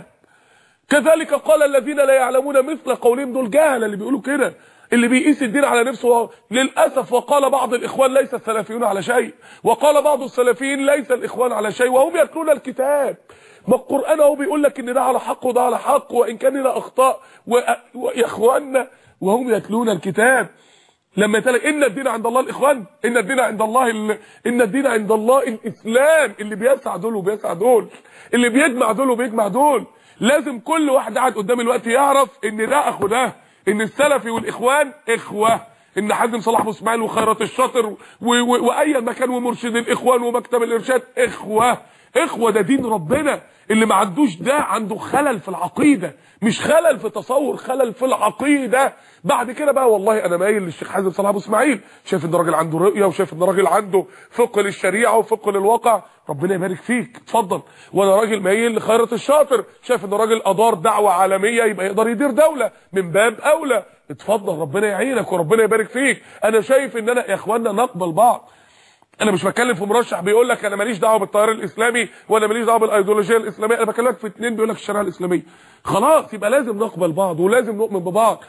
كذلك قال الذين لا يعلمون مثل قولهم دول جهله اللي بيقولوا كده اللي بيقيس الدين على نفسه للاسف وقال بعض الاخوان ليس السلفيون على شيء وقال بعض السلفيين ليس الاخوان على شيء وهم يتلون الكتاب ما القران اهو بيقول لك ان ده على حق وده على حق وان كان لنا اخطاء ويا اخواننا وهم يتلون الكتاب لما يتقال ان الدين عند الله الاخوان ان الدين عند الله ال... ان الدين عند الله الاسلام اللي بيسع دول وبيسع دول اللي بيجمع دول وبيجمع دول لازم كل واحد قاعد قدام الوقت يعرف ان ده اخو ده ان السلفي والاخوان اخوه ان حازم صلاح ابو اسماعيل وخيرات الشاطر و... و... واي مكان ومرشد الاخوان ومكتب الارشاد اخوه اخوه ده دين ربنا اللي ما عندوش ده عنده خلل في العقيده مش خلل في تصور خلل في العقيده بعد كده بقى والله انا مايل للشيخ حازم صلاح ابو اسماعيل شايف ان راجل عنده رؤيه وشايف ان راجل عنده فقه للشريعه وفقه للواقع ربنا يبارك فيك اتفضل وانا راجل مايل لخيرة الشاطر شايف ان راجل ادار دعوه عالميه يبقى يقدر يدير دوله من باب اولى اتفضل ربنا يعينك وربنا يبارك فيك انا شايف ان انا يا اخوانا نقبل بعض انا مش بتكلم في مرشح بيقول لك انا ماليش دعوه بالتيار الاسلامي ولا ماليش دعوه بالايديولوجيه الاسلاميه انا بكلمك في اتنين بيقول لك الشريعه الاسلاميه خلاص يبقى لازم نقبل بعض ولازم نؤمن ببعض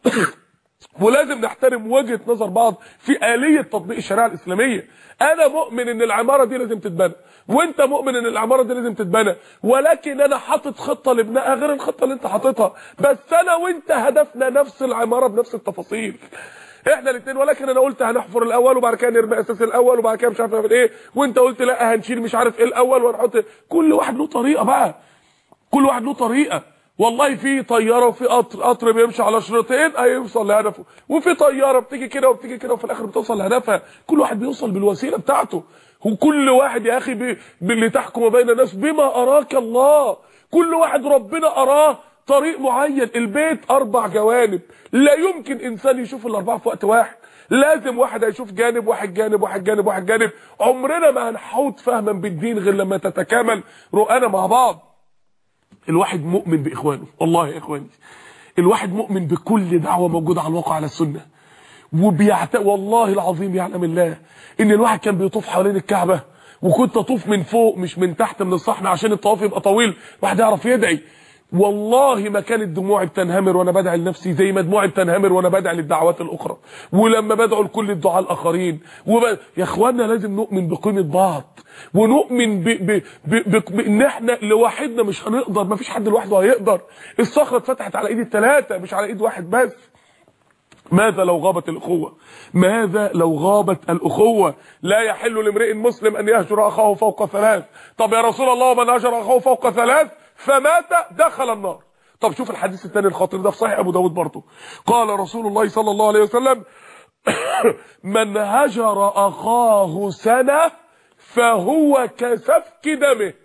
ولازم نحترم وجهه نظر بعض في آلية تطبيق الشريعه الاسلاميه انا مؤمن ان العماره دي لازم تتبنى وانت مؤمن ان العماره دي لازم تتبنى ولكن انا حاطط خطه لبنائها غير الخطه اللي انت حاططها بس انا وانت هدفنا نفس العماره بنفس التفاصيل احنا الاثنين ولكن انا قلت هنحفر الاول وبعد كده نرمي اساس الاول وبعد كده مش عارف نعمل ايه وانت قلت لا هنشيل مش عارف ايه الاول ونحط كل واحد له طريقه بقى كل واحد له طريقه والله في طياره وفي قطر قطر بيمشي على شريطين هيوصل لهدفه وفي طياره بتيجي كده وبتيجي كده وفي الاخر بتوصل لهدفها كل واحد بيوصل بالوسيله بتاعته وكل واحد يا اخي بي باللي تحكم بين الناس بما اراك الله كل واحد ربنا اراه طريق معين البيت اربع جوانب لا يمكن انسان يشوف الاربعه في وقت واحد لازم واحد هيشوف جانب واحد جانب واحد جانب واحد جانب عمرنا ما هنحوط فهما بالدين غير لما تتكامل رؤانا مع بعض الواحد مؤمن باخوانه والله يا اخواني الواحد مؤمن بكل دعوه موجوده على الواقع على السنه وبيعت والله العظيم يعلم الله ان الواحد كان بيطوف حوالين الكعبه وكنت اطوف من فوق مش من تحت من الصحن عشان الطواف يبقى طويل واحد يعرف يدعي والله ما كانت دموعي بتنهمر وانا بدعي لنفسي زي ما دموعي بتنهمر وانا بدعي للدعوات الاخرى ولما بدعو لكل الدعاء الاخرين وب... يا اخوانا لازم نؤمن بقيمه بعض ونؤمن ب... ب... ب... ب... بان احنا لوحدنا مش هنقدر ما فيش حد لوحده هيقدر الصخره اتفتحت على ايد الثلاثه مش على ايد واحد بس ماذا لو غابت الأخوة ماذا لو غابت الأخوة لا يحل لامرئ مسلم أن يهجر أخاه فوق ثلاث طب يا رسول الله من هجر أخاه فوق ثلاث فمات دخل النار طب شوف الحديث الثاني الخطير ده في صحيح أبو داود برضه قال رسول الله صلى الله عليه وسلم من هجر أخاه سنة فهو كسفك دمه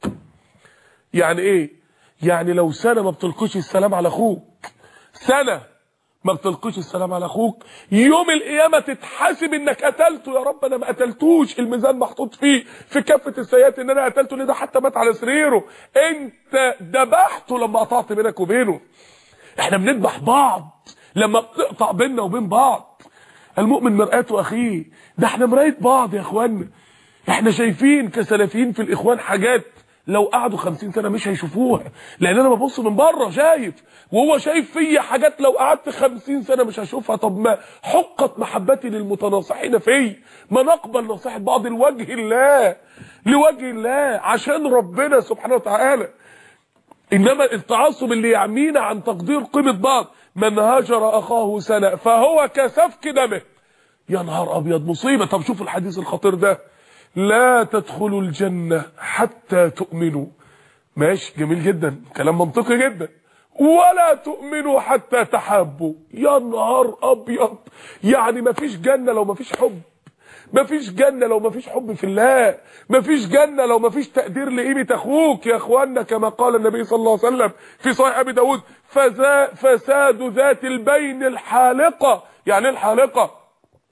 يعني ايه يعني لو سنة ما بتلقيش السلام على اخوك سنة ما بتلقيش السلام على اخوك يوم القيامه تتحاسب انك قتلته يا رب انا ما قتلتوش الميزان محطوط فيه في كافه السيئات ان انا قتلته ليه ده حتى مات على سريره انت ذبحته لما قطعت بينك وبينه احنا بنذبح بعض لما بتقطع بيننا وبين بعض المؤمن مرآة اخيه ده احنا مرايه بعض يا اخوانا احنا شايفين كسلفيين في الاخوان حاجات لو قعدوا خمسين سنة مش هيشوفوها لان انا ببص من بره شايف وهو شايف فيا حاجات لو قعدت خمسين سنة مش هشوفها طب ما حقت محبتي للمتناصحين في ما نقبل نصيحة بعض لوجه الله لوجه الله عشان ربنا سبحانه وتعالى انما التعصب اللي يعمينا عن تقدير قيمة بعض من هاجر اخاه سنة فهو كسفك دمه يا نهار ابيض مصيبة طب شوف الحديث الخطير ده لا تدخلوا الجنة حتى تؤمنوا ماشي جميل جدا كلام منطقي جدا ولا تؤمنوا حتى تحابوا يا نهار ابيض يعني مفيش جنة لو مفيش حب مفيش جنة لو مفيش حب في الله مفيش جنة لو مفيش تقدير لقيمة اخوك يا اخوانا كما قال النبي صلى الله عليه وسلم في صحيح ابي داود فساد ذات البين الحالقة يعني الحالقة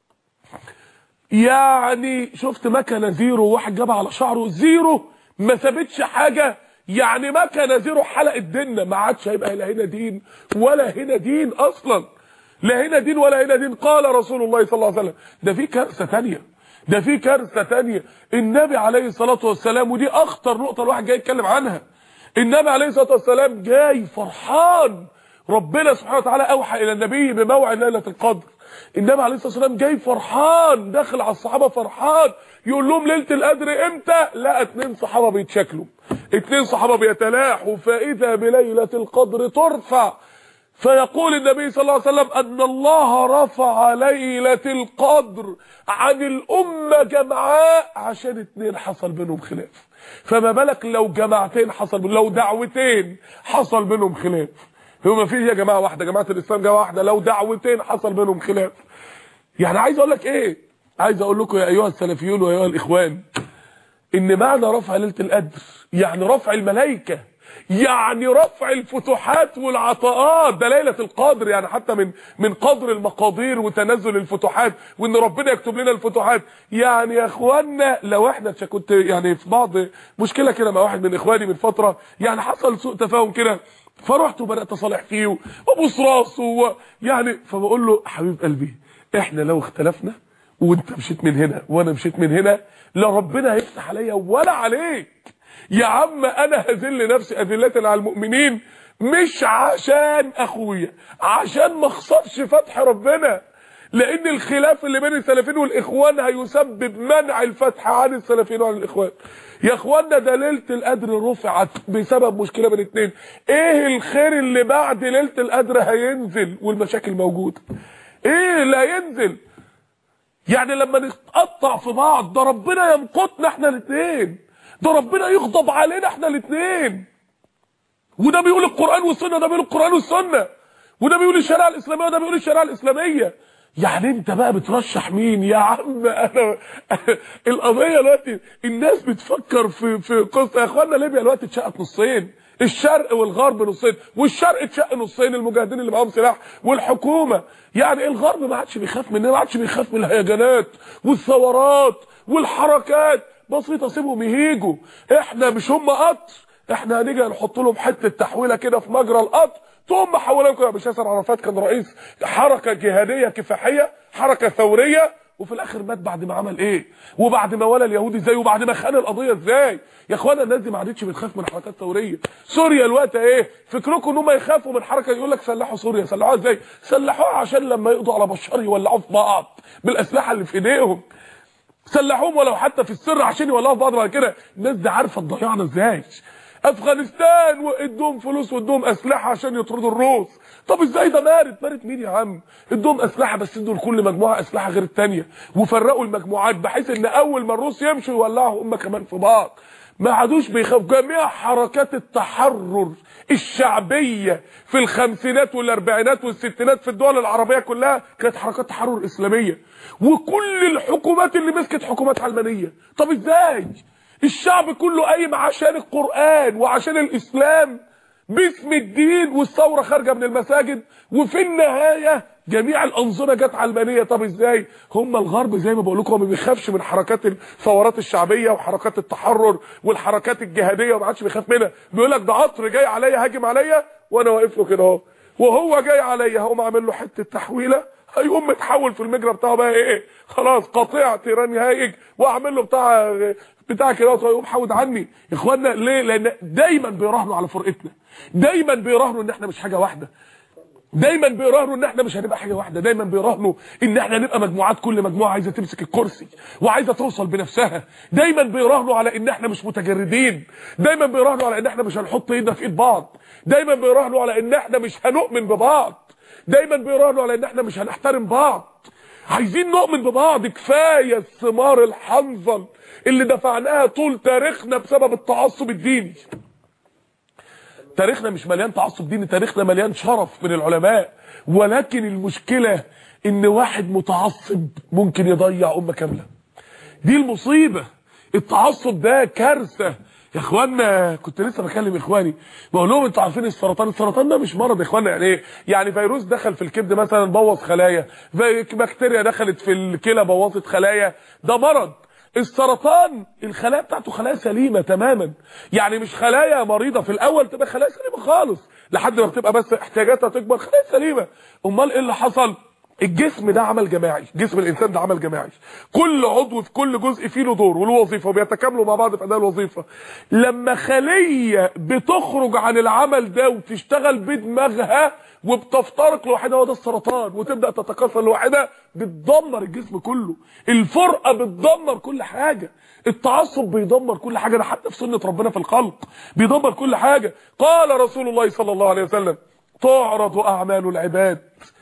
يعني شفت مكنه زيرو واحد جاب على شعره زيرو ما سابتش حاجه يعني مكنه زيرو حلق الدنيا ما عادش هيبقى لا هنا دين ولا هنا دين اصلا لا هنا دين ولا هنا دين قال رسول الله صلى الله عليه وسلم ده في كارثه ثانيه ده في كارثه ثانيه النبي عليه الصلاه والسلام ودي اخطر نقطه الواحد جاي يتكلم عنها النبي عليه الصلاه والسلام جاي فرحان ربنا سبحانه وتعالى اوحى الى النبي بموعد ليله القدر النبي عليه الصلاه والسلام جاي فرحان داخل على الصحابه فرحان يقول لهم ليله القدر امتى لا اتنين صحابه بيتشكلوا اتنين صحابه بيتلاحوا فاذا بليله القدر ترفع فيقول النبي صلى الله عليه وسلم ان الله رفع ليله القدر عن الامه جمعاء عشان اتنين حصل بينهم خلاف فما بالك لو جماعتين حصل لو دعوتين حصل بينهم خلاف هو ما فيش يا جماعه واحده جماعه الاسلام جماعه واحده لو دعوتين حصل بينهم خلاف يعني عايز اقول لك ايه عايز اقول لكم يا ايها السلفيون وايها الاخوان ان معنى رفع ليله القدر يعني رفع الملائكه يعني رفع الفتوحات والعطاءات ده ليله القدر يعني حتى من من قدر المقادير وتنزل الفتوحات وان ربنا يكتب لنا الفتوحات يعني يا اخوانا لو احنا كنت يعني في بعض مشكله كده مع واحد من اخواني من فتره يعني حصل سوء تفاهم كده فرحت وبدات اصالح فيه وابوس راسه يعني فبقول له حبيب قلبي احنا لو اختلفنا وانت مشيت من هنا وانا مشيت من هنا لا ربنا هيفتح عليا ولا عليك يا عم انا هذل نفسي اذله على المؤمنين مش عشان اخويا عشان ما اخسرش فتح ربنا لان الخلاف اللي بين السلفيين والاخوان هيسبب منع الفتح عن السلفيين وعن الاخوان يا اخوانا ده ليله القدر رفعت بسبب مشكله بين اتنين ايه الخير اللي بعد ليله القدر هينزل والمشاكل موجوده ايه لا ينزل يعني لما نتقطع في بعض ده ربنا يمقتنا احنا الاثنين ده ربنا يغضب علينا احنا الاثنين وده بيقول القران والسنه ده بيقول القران والسنه وده بيقول الشريعه الاسلاميه وده بيقول الشريعه الاسلاميه يعني انت بقى بترشح مين يا عم انا القضيه دلوقتي الناس بتفكر في في قصه يا اخوانا ليبيا دلوقتي اتشقت نصين الشرق والغرب نصين والشرق اتشق نصين المجاهدين اللي معاهم سلاح والحكومه يعني الغرب ما عادش بيخاف مننا ما عادش بيخاف من الهيجانات والثورات والحركات بسيطه سيبهم يهيجوا احنا مش هم قطر احنا هنيجي نحط لهم حته تحويله كده في مجرى القطر تقوم محولهم كده مش ياسر عرفات كان رئيس حركه جهاديه كفاحيه حركه ثوريه وفي الاخر مات بعد ما عمل ايه وبعد ما ولا اليهودي ازاي وبعد ما خان القضيه ازاي يا اخوانا الناس دي ما عادتش بتخاف من حركات ثوريه سوريا الوقت ايه فكركم ان هم يخافوا من حركه يقول لك سلحوا سوريا سلحوها ازاي سلحوها عشان لما يقضوا على بشار يولعوا في بعض بالاسلحه اللي في ايديهم سلحوهم ولو حتى في السر عشان يولعوا في بعض بعد كده الناس دي عارفه تضيعنا ازاي افغانستان وادوهم فلوس وادوهم اسلحه عشان يطردوا الروس طب ازاي ده مارد مارد مين يا عم ادوهم اسلحه بس ادوا لكل مجموعه اسلحه غير الثانيه وفرقوا المجموعات بحيث ان اول ما الروس يمشوا يولعوا هم كمان في بعض ما عادوش بيخافوا جميع حركات التحرر الشعبيه في الخمسينات والاربعينات والستينات في الدول العربيه كلها كانت حركات تحرر اسلاميه وكل الحكومات اللي مسكت حكومات علمانيه طب ازاي الشعب كله قايم عشان القرآن وعشان الإسلام باسم الدين والثورة خارجة من المساجد وفي النهاية جميع الأنظمة جت علمانية طب ازاي هم الغرب زي ما بقول لكم ما بيخافش من حركات الثورات الشعبية وحركات التحرر والحركات الجهادية وما عادش بيخاف منها بيقول لك ده قطر جاي عليا هاجم عليا وانا واقف له كده اهو وهو جاي عليا هقوم عامل له حته تحويله هيقوم متحول في المجرى بتاعه بقى ايه خلاص قطيع تيران هايج واعمل له بتاع بتاع كده ويقوم حود عني يا اخوانا ليه لان دايما بيراهنوا على فرقتنا دايما بيراهنوا ان احنا مش حاجه واحده دايما بيراهنوا ان احنا مش هنبقى حاجه واحده دايما بيراهنوا ان احنا هنبقى مجموعات كل مجموعه عايزه تمسك الكرسي وعايزه توصل بنفسها دايما بيراهنوا على ان احنا مش متجردين دايما بيراهنوا على ان احنا مش هنحط ايدنا في ايد بعض دايما بيراهنوا على ان احنا مش هنؤمن ببعض دايما بيراهنوا على ان احنا مش هنحترم بعض عايزين نؤمن ببعض كفايه الثمار الحنظل اللي دفعناها طول تاريخنا بسبب التعصب الديني تاريخنا مش مليان تعصب ديني تاريخنا مليان شرف من العلماء ولكن المشكلة ان واحد متعصب ممكن يضيع امة كاملة دي المصيبة التعصب ده كارثة يا اخوانا كنت لسه بكلم اخواني بقول لهم انتوا عارفين السرطان السرطان ده مش مرض يا اخوانا يعني ايه يعني فيروس دخل في الكبد مثلا بوظ خلايا بكتيريا دخلت في الكلى بوظت خلايا ده مرض السرطان الخلايا بتاعته خلايا سليمه تماما يعني مش خلايا مريضه في الاول تبقى خلايا سليمه خالص لحد ما بتبقى بس احتياجاتها تكبر خلايا سليمه امال ايه اللي حصل الجسم ده عمل جماعي جسم الانسان ده عمل جماعي كل عضو في كل جزء فيه له دور وله وظيفه وبيتكاملوا مع بعض في اداء الوظيفه لما خليه بتخرج عن العمل ده وتشتغل بدماغها وبتفترق لوحدها وده السرطان وتبدا تتكاثر لوحدها بتدمر الجسم كله الفرقه بتدمر كل حاجه التعصب بيدمر كل حاجه ده حتى في سنه ربنا في الخلق بيدمر كل حاجه قال رسول الله صلى الله عليه وسلم تعرض اعمال العباد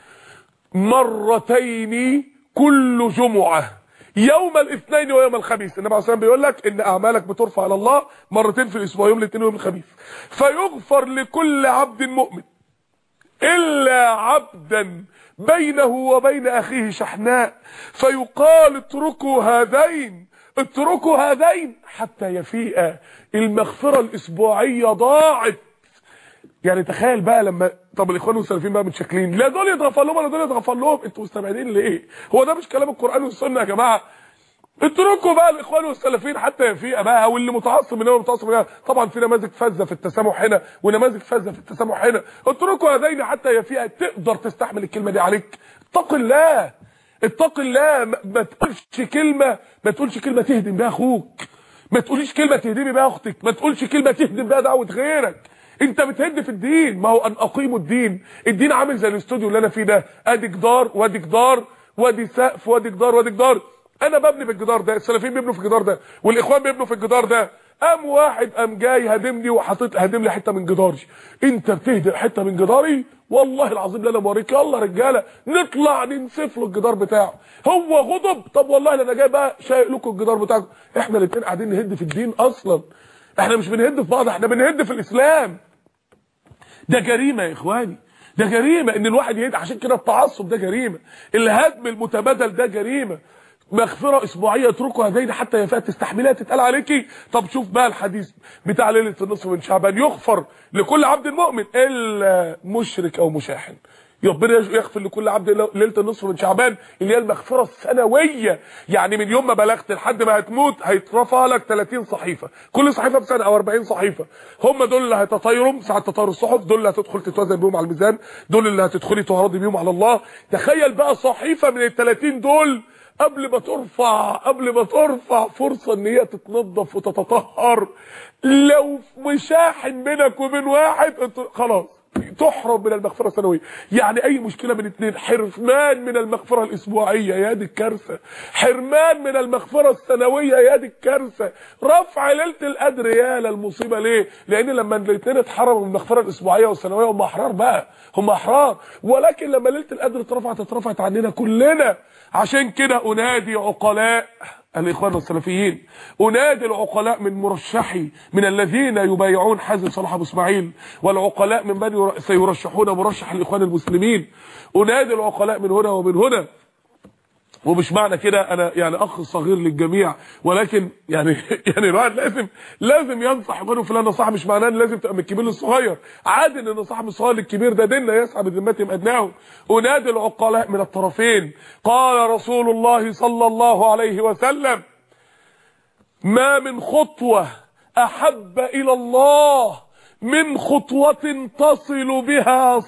مرتين كل جمعه يوم الاثنين ويوم الخميس النبي عليه الصلاه والسلام بيقول لك ان اعمالك بترفع على الله مرتين في الاسبوع يوم الاثنين ويوم الخميس فيغفر لكل عبد مؤمن الا عبدا بينه وبين اخيه شحناء فيقال اتركوا هذين اتركوا هذين حتى يفيء المغفره الاسبوعيه ضاعت يعني تخيل بقى لما طب الاخوان والسلفيين بقى متشكلين لا دول يتغفر لهم ولا دول يتغفر لهم انتوا مستبعدين ليه هو ده مش كلام القران والسنه يا جماعه اتركوا بقى الاخوان والسلفيين حتى يفيق بقى واللي متعصب منهم متعصب منهم طبعا في نماذج فذه في التسامح هنا ونماذج فذه في التسامح هنا اتركوا هذين حتى يفيق تقدر تستحمل الكلمه دي عليك اتق الله اتق الله ما, ما تقولش كلمه ما تقولش كلمه تهدم بيها اخوك ما تقوليش كلمه تهدمي بيها اختك ما تقولش كلمه تهدم بيها دعوه غيرك انت بتهد في الدين ما هو ان اقيموا الدين الدين عامل زي الاستوديو اللي انا فيه ده ادي جدار وادي جدار وادي سقف وادي جدار وادي جدار انا ببني في الجدار ده السلفيين بيبنوا في الجدار ده والاخوان بيبنوا في الجدار ده قام واحد قام جاي هدمني وحاطط هدم لي حته من جداري انت بتهدم حته من جداري والله العظيم لا انا موريك يلا رجاله نطلع ننسف له الجدار بتاعه هو غضب طب والله انا جاي بقى شايق لكم الجدار بتاعكم احنا الاثنين قاعدين نهد في الدين اصلا احنا مش بنهد في بعض احنا بنهد في الاسلام ده جريمه يا اخواني ده جريمه ان الواحد يهد عشان كده التعصب ده جريمه الهدم المتبادل ده جريمه مغفرة اسبوعية اتركوا هذين حتى يفات تستحملها تتقال عليكي طب شوف بقى الحديث بتاع ليلة النصف من شعبان يغفر لكل عبد مؤمن الا مشرك او مشاحن ربنا يغفر لكل عبد ليله النصف من شعبان اللي هي المغفره السنويه يعني من يوم ما بلغت لحد ما هتموت هيترفع لك 30 صحيفه كل صحيفه بسنه او 40 صحيفه هم دول اللي هيتطايروا ساعه تطاير الصحف دول اللي هتدخل تتوزن بيهم على الميزان دول اللي هتدخلي تهرضي بيهم على الله تخيل بقى صحيفه من ال 30 دول قبل ما ترفع قبل ما ترفع فرصة ان هي تتنظف وتتطهر لو مشاحن بينك وبين واحد انت خلاص تحرم من المغفرة السنوية يعني اي مشكلة من اتنين حرمان من المغفرة الاسبوعية يا دي الكارثة حرمان من المغفرة السنوية يا دي الكارثة رفع ليلة القدر يا للمصيبة ليه لان لما الاتنين اتحرموا من المغفرة الاسبوعية والسنوية هم احرار بقى هم احرار ولكن لما ليلة القدر اترفعت اترفعت عننا كلنا عشان كده انادي عقلاء الاخوان السلفيين انادي العقلاء من مرشحي من الذين يبايعون حازم صلاح ابو اسماعيل والعقلاء من من سيرشحون مرشح الاخوان المسلمين انادي العقلاء من هنا ومن هنا ومش معنى كده انا يعني اخ صغير للجميع ولكن يعني يعني الواحد لازم لازم ينصح غيره فلان نصيحه مش معناه ان لازم تبقى من الكبير للصغير عادي ان النصيحه من الصغير للكبير ده ديننا يسعى بذمتهم ادناهم انادي العقلاء من الطرفين قال رسول الله صلى الله عليه وسلم ما من خطوه احب الى الله من خطوه تصل بها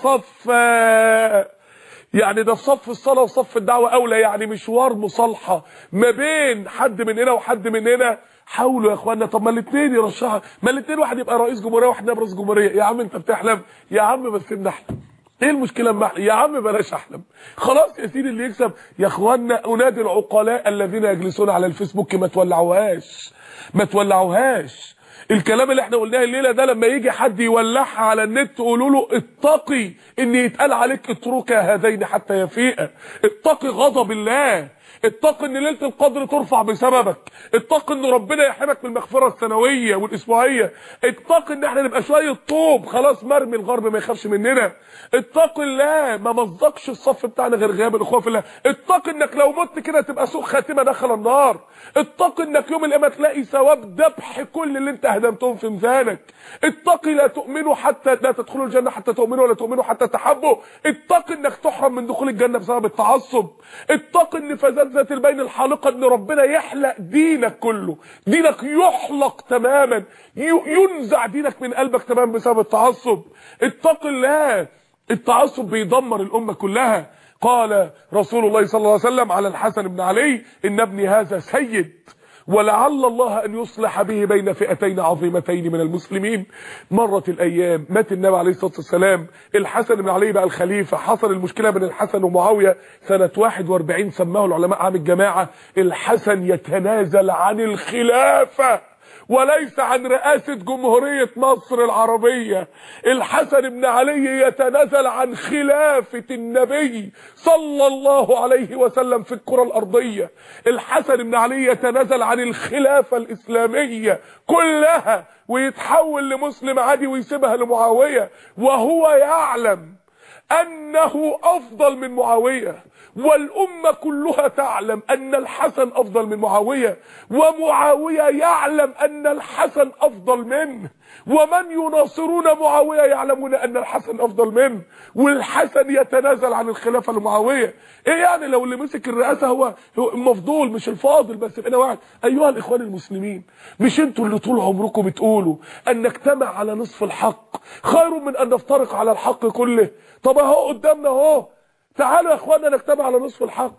صفا يعني ده في صف الصلاه وصف الدعوه اولى يعني مشوار مصالحه ما بين حد من هنا وحد من هنا حاولوا يا اخوانا طب ما الاثنين يرشحوا ما الاثنين واحد يبقى رئيس جمهوريه وواحد نائب رئيس جمهوريه يا عم انت بتحلم يا عم بس سيبنا احلم ايه المشكله ما يا عم بلاش احلم خلاص يا سيدي اللي يكسب يا اخوانا انادي العقلاء الذين يجلسون على الفيسبوك ما تولعوهاش ما تولعوهاش الكلام اللي احنا قلناه الليله ده لما يجي حد يولعها على النت قولوا له اتقي ان يتقال عليك اترك هذين حتى يفيق اتقي غضب الله اتقي ان ليله القدر ترفع بسببك اتقي ان ربنا يحرمك من المغفره السنويه والاسبوعيه اتقي ان احنا نبقى شويه طوب خلاص مرمي الغرب ما يخافش مننا اتقي الله ما مصدقش الصف بتاعنا غير غياب الاخوه في الله اتقي انك لو مت كده تبقى سوء خاتمه دخل النار اتقي انك يوم القيامه تلاقي ثواب ذبح كل اللي انت هدمتهم في ميزانك اتقي لا تؤمنوا حتى لا تدخلوا الجنه حتى تؤمنوا ولا تؤمنوا حتى تحبوا اتقي انك تحرم من دخول الجنه بسبب التعصب اتقي ان فساد ذات البين الحالقه ان ربنا يحلق دينك كله دينك يحلق تماما ينزع دينك من قلبك تماما بسبب التعصب اتقي الله التعصب بيدمر الامه كلها قال رسول الله صلى الله عليه وسلم على الحسن بن علي ان ابني هذا سيد ولعل الله ان يصلح به بين فئتين عظيمتين من المسلمين مرت الايام مات النبي عليه الصلاه والسلام الحسن بن علي بقى الخليفه حصل المشكله بين الحسن ومعاويه سنه 41 سماه العلماء عام الجماعه الحسن يتنازل عن الخلافه وليس عن رئاسة جمهورية مصر العربية الحسن بن علي يتنازل عن خلافة النبي صلى الله عليه وسلم في الكرة الأرضية الحسن بن علي يتنازل عن الخلافة الإسلامية كلها ويتحول لمسلم عادي ويسيبها لمعاوية وهو يعلم أنه أفضل من معاوية والأمة كلها تعلم أن الحسن أفضل من معاوية ومعاوية يعلم أن الحسن أفضل منه ومن يناصرون معاوية يعلمون أن الحسن أفضل منه والحسن يتنازل عن الخلافة لمعاوية إيه يعني لو اللي مسك الرئاسة هو المفضول مش الفاضل بس أنا واحد أيها الإخوان المسلمين مش انتوا اللي طول عمركم بتقولوا أن نجتمع على نصف الحق خير من أن نفترق على الحق كله طب اهو قدامنا اهو تعالوا يا اخوانا نجتمع على نصف الحق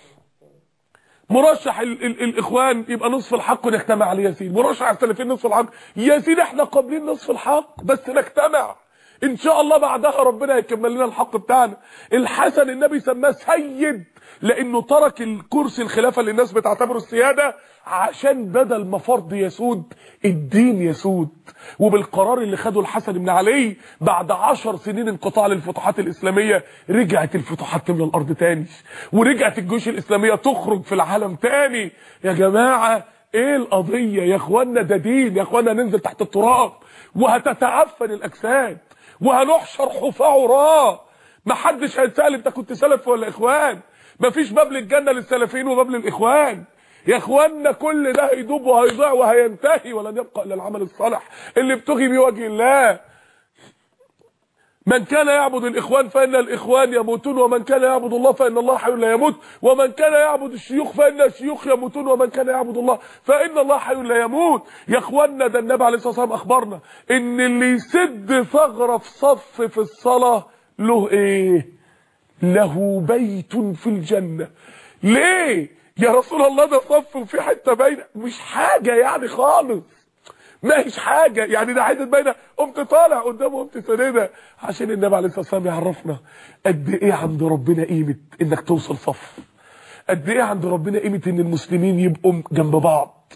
مرشح ال ال الاخوان يبقى نصف الحق ونجتمع عليه يا سيدي مرشح السلفيين نصف الحق يا سيدي احنا قابلين نصف الحق بس نجتمع ان شاء الله بعدها ربنا يكمل لنا الحق بتاعنا الحسن النبي سماه سيد لانه ترك الكرسي الخلافه اللي الناس بتعتبره السياده عشان بدل ما فرض يسود الدين يسود وبالقرار اللي خده الحسن بن علي بعد عشر سنين انقطاع للفتوحات الاسلاميه رجعت الفتوحات تملى الارض تاني ورجعت الجيوش الاسلاميه تخرج في العالم تاني يا جماعه ايه القضيه يا اخوانا ده دين يا اخوانا ننزل تحت التراب وهتتعفن الاجساد وهنحشر حفاة عراة محدش هيتسال انت كنت سلف ولا اخوان مفيش باب للجنه للسلفيين وباب للاخوان يا اخوانا كل ده هيدوب وهيضيع وهينتهي ولن يبقى الا العمل الصالح اللي بتغي بيه وجه الله من كان يعبد الاخوان فان الاخوان يموتون ومن كان يعبد الله فان الله حي لا يموت ومن كان يعبد الشيوخ فان الشيوخ يموتون ومن كان يعبد الله فان الله حي لا يموت يا اخوانا ده النبي عليه الصلاه والسلام اخبرنا ان اللي يسد ثغره في صف في الصلاه له ايه له بيت في الجنه ليه يا رسول الله ده صف وفي حته باينه مش حاجه يعني خالص ما هيش حاجه يعني ده حته باينه قمت طالع قدامه قمت سندها عشان النبي عليه الصلاه والسلام يعرفنا قد ايه عند ربنا قيمه انك توصل صف قد ايه عند ربنا قيمه ان المسلمين يبقوا جنب بعض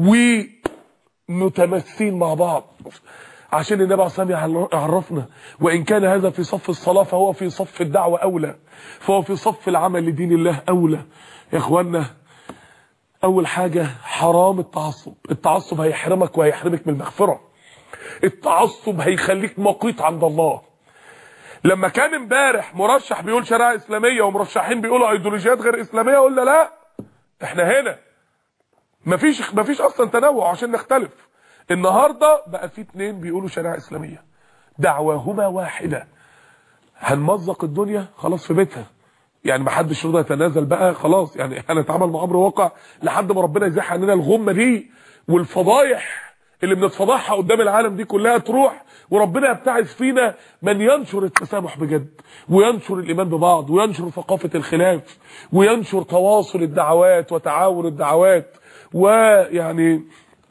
ومتماسكين مع بعض عشان النبي عليه الصلاه والسلام يعرفنا وان كان هذا في صف الصلاه فهو في صف الدعوه اولى فهو في صف العمل لدين الله اولى يا اخوانا اول حاجة حرام التعصب التعصب هيحرمك وهيحرمك من المغفرة التعصب هيخليك مقيت عند الله لما كان امبارح مرشح بيقول شريعه اسلاميه ومرشحين بيقولوا ايديولوجيات غير اسلاميه قلنا لا احنا هنا مفيش مفيش اصلا تنوع عشان نختلف النهارده بقى في اتنين بيقولوا شريعه اسلاميه دعواهما واحده هنمزق الدنيا خلاص في بيتها يعني ما حدش رضى يتنازل بقى خلاص يعني هنتعامل مع امر واقع لحد ما ربنا يزيح عننا الغمه دي والفضايح اللي بنتفضحها قدام العالم دي كلها تروح وربنا يبتعث فينا من ينشر التسامح بجد وينشر الايمان ببعض وينشر ثقافه الخلاف وينشر تواصل الدعوات وتعاون الدعوات ويعني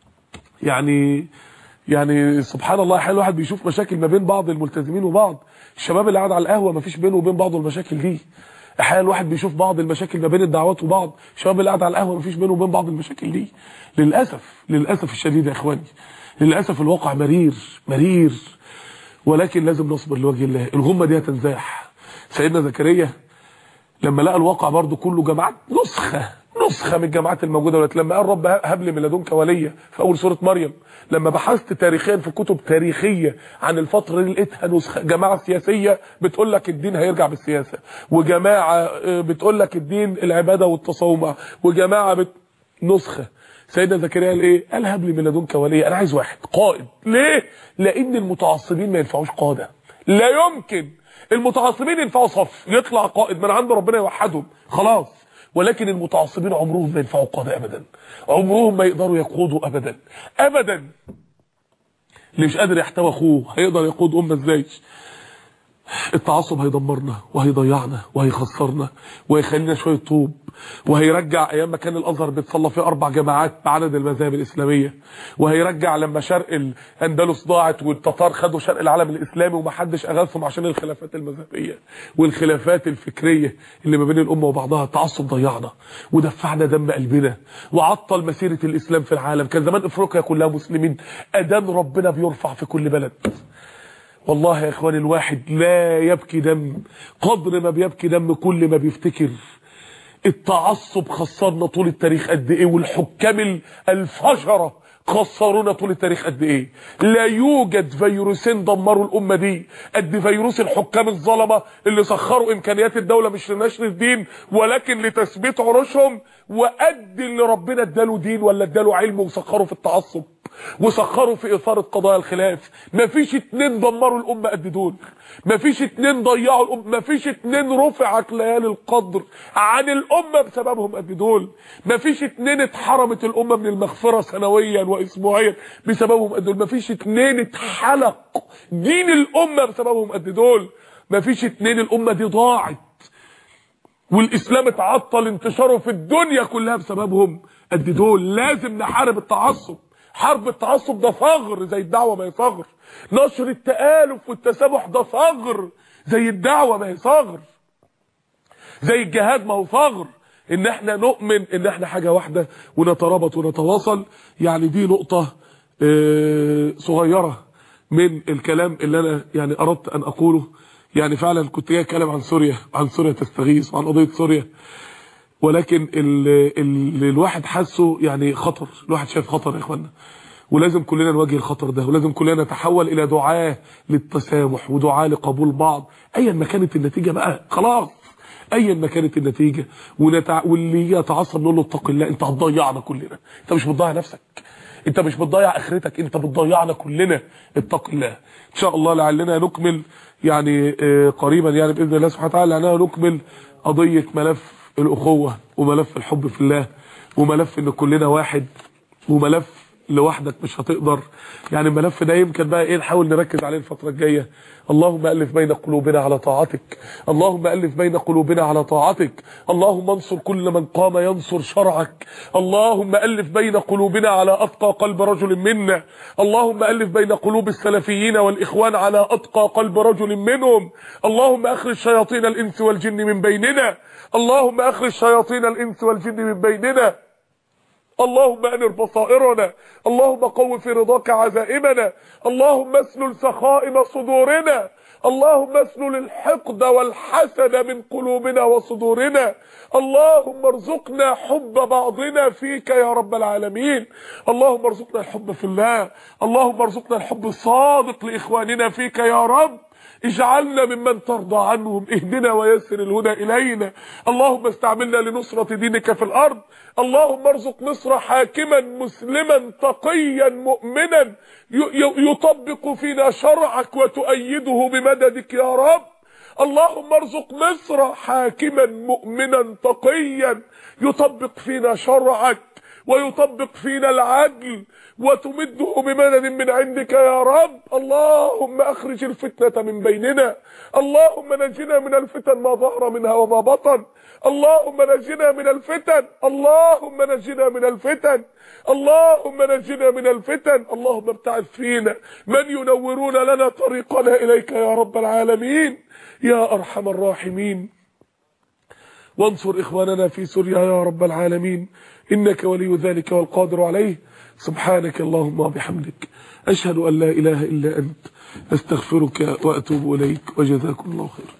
يعني يعني سبحان الله احيانا الواحد بيشوف مشاكل ما بين بعض الملتزمين وبعض الشباب اللي قاعد على القهوه ما فيش بينه وبين بعضه المشاكل دي احيانا الواحد بيشوف بعض المشاكل ما بين الدعوات وبعض الشباب اللي قاعد على القهوه ما فيش بينه وبين بعض المشاكل دي للاسف للاسف الشديد يا اخواني للاسف الواقع مرير مرير ولكن لازم نصبر لوجه الله الغمه دي هتنزاح سيدنا زكريا لما لقى الواقع برضه كله جماعات نسخه نسخه من الجماعات الموجوده دلوقتي لما قال رب هب لي من لدنك وليا في اول سوره مريم لما بحثت تاريخيا في كتب تاريخيه عن الفتره دي لقيتها نسخه جماعه سياسيه بتقول لك الدين هيرجع بالسياسه وجماعه بتقول لك الدين العباده والتصومع وجماعه بت... نسخه سيدنا زكريا قال ايه قال هب لي من لدنك وليا انا عايز واحد قائد ليه لان المتعصبين ما ينفعوش قاده لا يمكن المتعصبين ينفعوا صف يطلع قائد من عند ربنا يوحدهم خلاص ولكن المتعصبين عمرهم ما ينفعوا قاده ابدا عمرهم ما يقدروا يقودوا ابدا ابدا اللي مش قادر يحتوي اخوه هيقدر يقود امه ازاي التعصب هيدمرنا وهيضيعنا وهيخسرنا وهيخلينا شويه طوب وهيرجع ايام ما كان الازهر بيتصلى فيه اربع جماعات بعدد المذاهب الاسلاميه وهيرجع لما شرق الاندلس ضاعت والتتار خدوا شرق العالم الاسلامي ومحدش اغاثهم عشان الخلافات المذهبيه والخلافات الفكريه اللي ما بين الامه وبعضها التعصب ضيعنا ودفعنا دم قلبنا وعطل مسيره الاسلام في العالم كان زمان افريقيا كلها مسلمين اذان ربنا بيرفع في كل بلد والله يا اخواني الواحد لا يبكي دم قدر ما بيبكي دم كل ما بيفتكر التعصب خسرنا طول التاريخ قد ايه والحكام الفجره خسرونا طول التاريخ قد ايه لا يوجد فيروسين دمروا الامه دي قد فيروس الحكام الظلمه اللي سخروا امكانيات الدوله مش لنشر الدين ولكن لتثبيت عروشهم وقد اللي ربنا اداله دين ولا اداله علم وسخروا في التعصب وسخروا في اثاره قضايا الخلاف مفيش اتنين دمروا الامه قد دول مفيش اتنين ضيعوا الامه مفيش اتنين رفعت ليالي القدر عن الامه بسببهم قد دول مفيش اتنين اتحرمت الامه من المغفره سنويا واسبوعيا بسببهم قد دول مفيش اتنين اتحلق دين الامه بسببهم قد دول مفيش اتنين الامه دي ضاعت والاسلام اتعطل انتشاره في الدنيا كلها بسببهم قد دول لازم نحارب التعصب حرب التعصب ده ثغر زي الدعوه ما هي ثغر نشر التآلف والتسامح ده ثغر زي الدعوه ما هي ثغر زي الجهاد ما هو ثغر ان احنا نؤمن ان احنا حاجه واحده ونترابط ونتواصل يعني دي نقطه اه صغيره من الكلام اللي انا يعني اردت ان اقوله يعني فعلا كنت جاي اتكلم عن سوريا عن سوريا تستغيث وعن قضيه سوريا ولكن اللي الواحد حاسه يعني خطر الواحد شايف خطر يا اخوانا ولازم كلنا نواجه الخطر ده ولازم كلنا نتحول الى دعاه للتسامح ودعاه لقبول بعض ايا ما كانت النتيجه بقى خلاص ايا ما كانت النتيجه ونتع... واللي يتعصب نقول له اتق الله انت هتضيعنا كلنا انت مش بتضيع نفسك انت مش بتضيع اخرتك انت بتضيعنا كلنا اتق الله ان شاء الله لعلنا نكمل يعني آه، قريبا يعني باذن الله سبحانه وتعالى لاننا نكمل قضيه ملف الاخوه وملف الحب في الله وملف ان كلنا واحد وملف لوحدك مش هتقدر يعني الملف ده يمكن بقى ايه نحاول نركز عليه الفتره الجايه اللهم الف بين قلوبنا على طاعتك اللهم الف بين قلوبنا على طاعتك اللهم انصر كل من قام ينصر شرعك اللهم الف بين قلوبنا على اتقى قلب رجل منا اللهم الف بين قلوب السلفيين والاخوان على اتقى قلب رجل منهم اللهم اخرج شياطين الانس والجن من بيننا اللهم اخرج شياطين الانس والجن من بيننا اللهم انر بصائرنا اللهم قو في رضاك عزائمنا اللهم اسلل سخائم صدورنا اللهم اسلل الحقد والحسد من قلوبنا وصدورنا اللهم ارزقنا حب بعضنا فيك يا رب العالمين اللهم ارزقنا الحب في الله اللهم ارزقنا الحب الصادق لاخواننا فيك يا رب اجعلنا ممن ترضى عنهم اهدنا ويسر الهدى الينا اللهم استعملنا لنصرة دينك في الارض اللهم ارزق مصر حاكما مسلما تقيا مؤمنا ي- ي- يطبق فينا شرعك وتؤيده بمددك يا رب اللهم ارزق مصر حاكما مؤمنا تقيا يطبق فينا شرعك ويطبق فينا العدل وتمده بمدد من عندك يا رب اللهم اخرج الفتنة من بيننا اللهم نجنا من الفتن ما ظهر منها وما بطن اللهم نجنا من الفتن اللهم نجنا من الفتن اللهم نجنا من الفتن اللهم ابتعث فينا من ينورون لنا طريقنا اليك يا رب العالمين يا ارحم الراحمين وانصر إخواننا في سوريا يا رب العالمين إنك ولي ذلك والقادر عليه سبحانك اللهم وبحمدك أشهد أن لا إله إلا أنت أستغفرك وأتوب إليك وجزاكم الله خيرا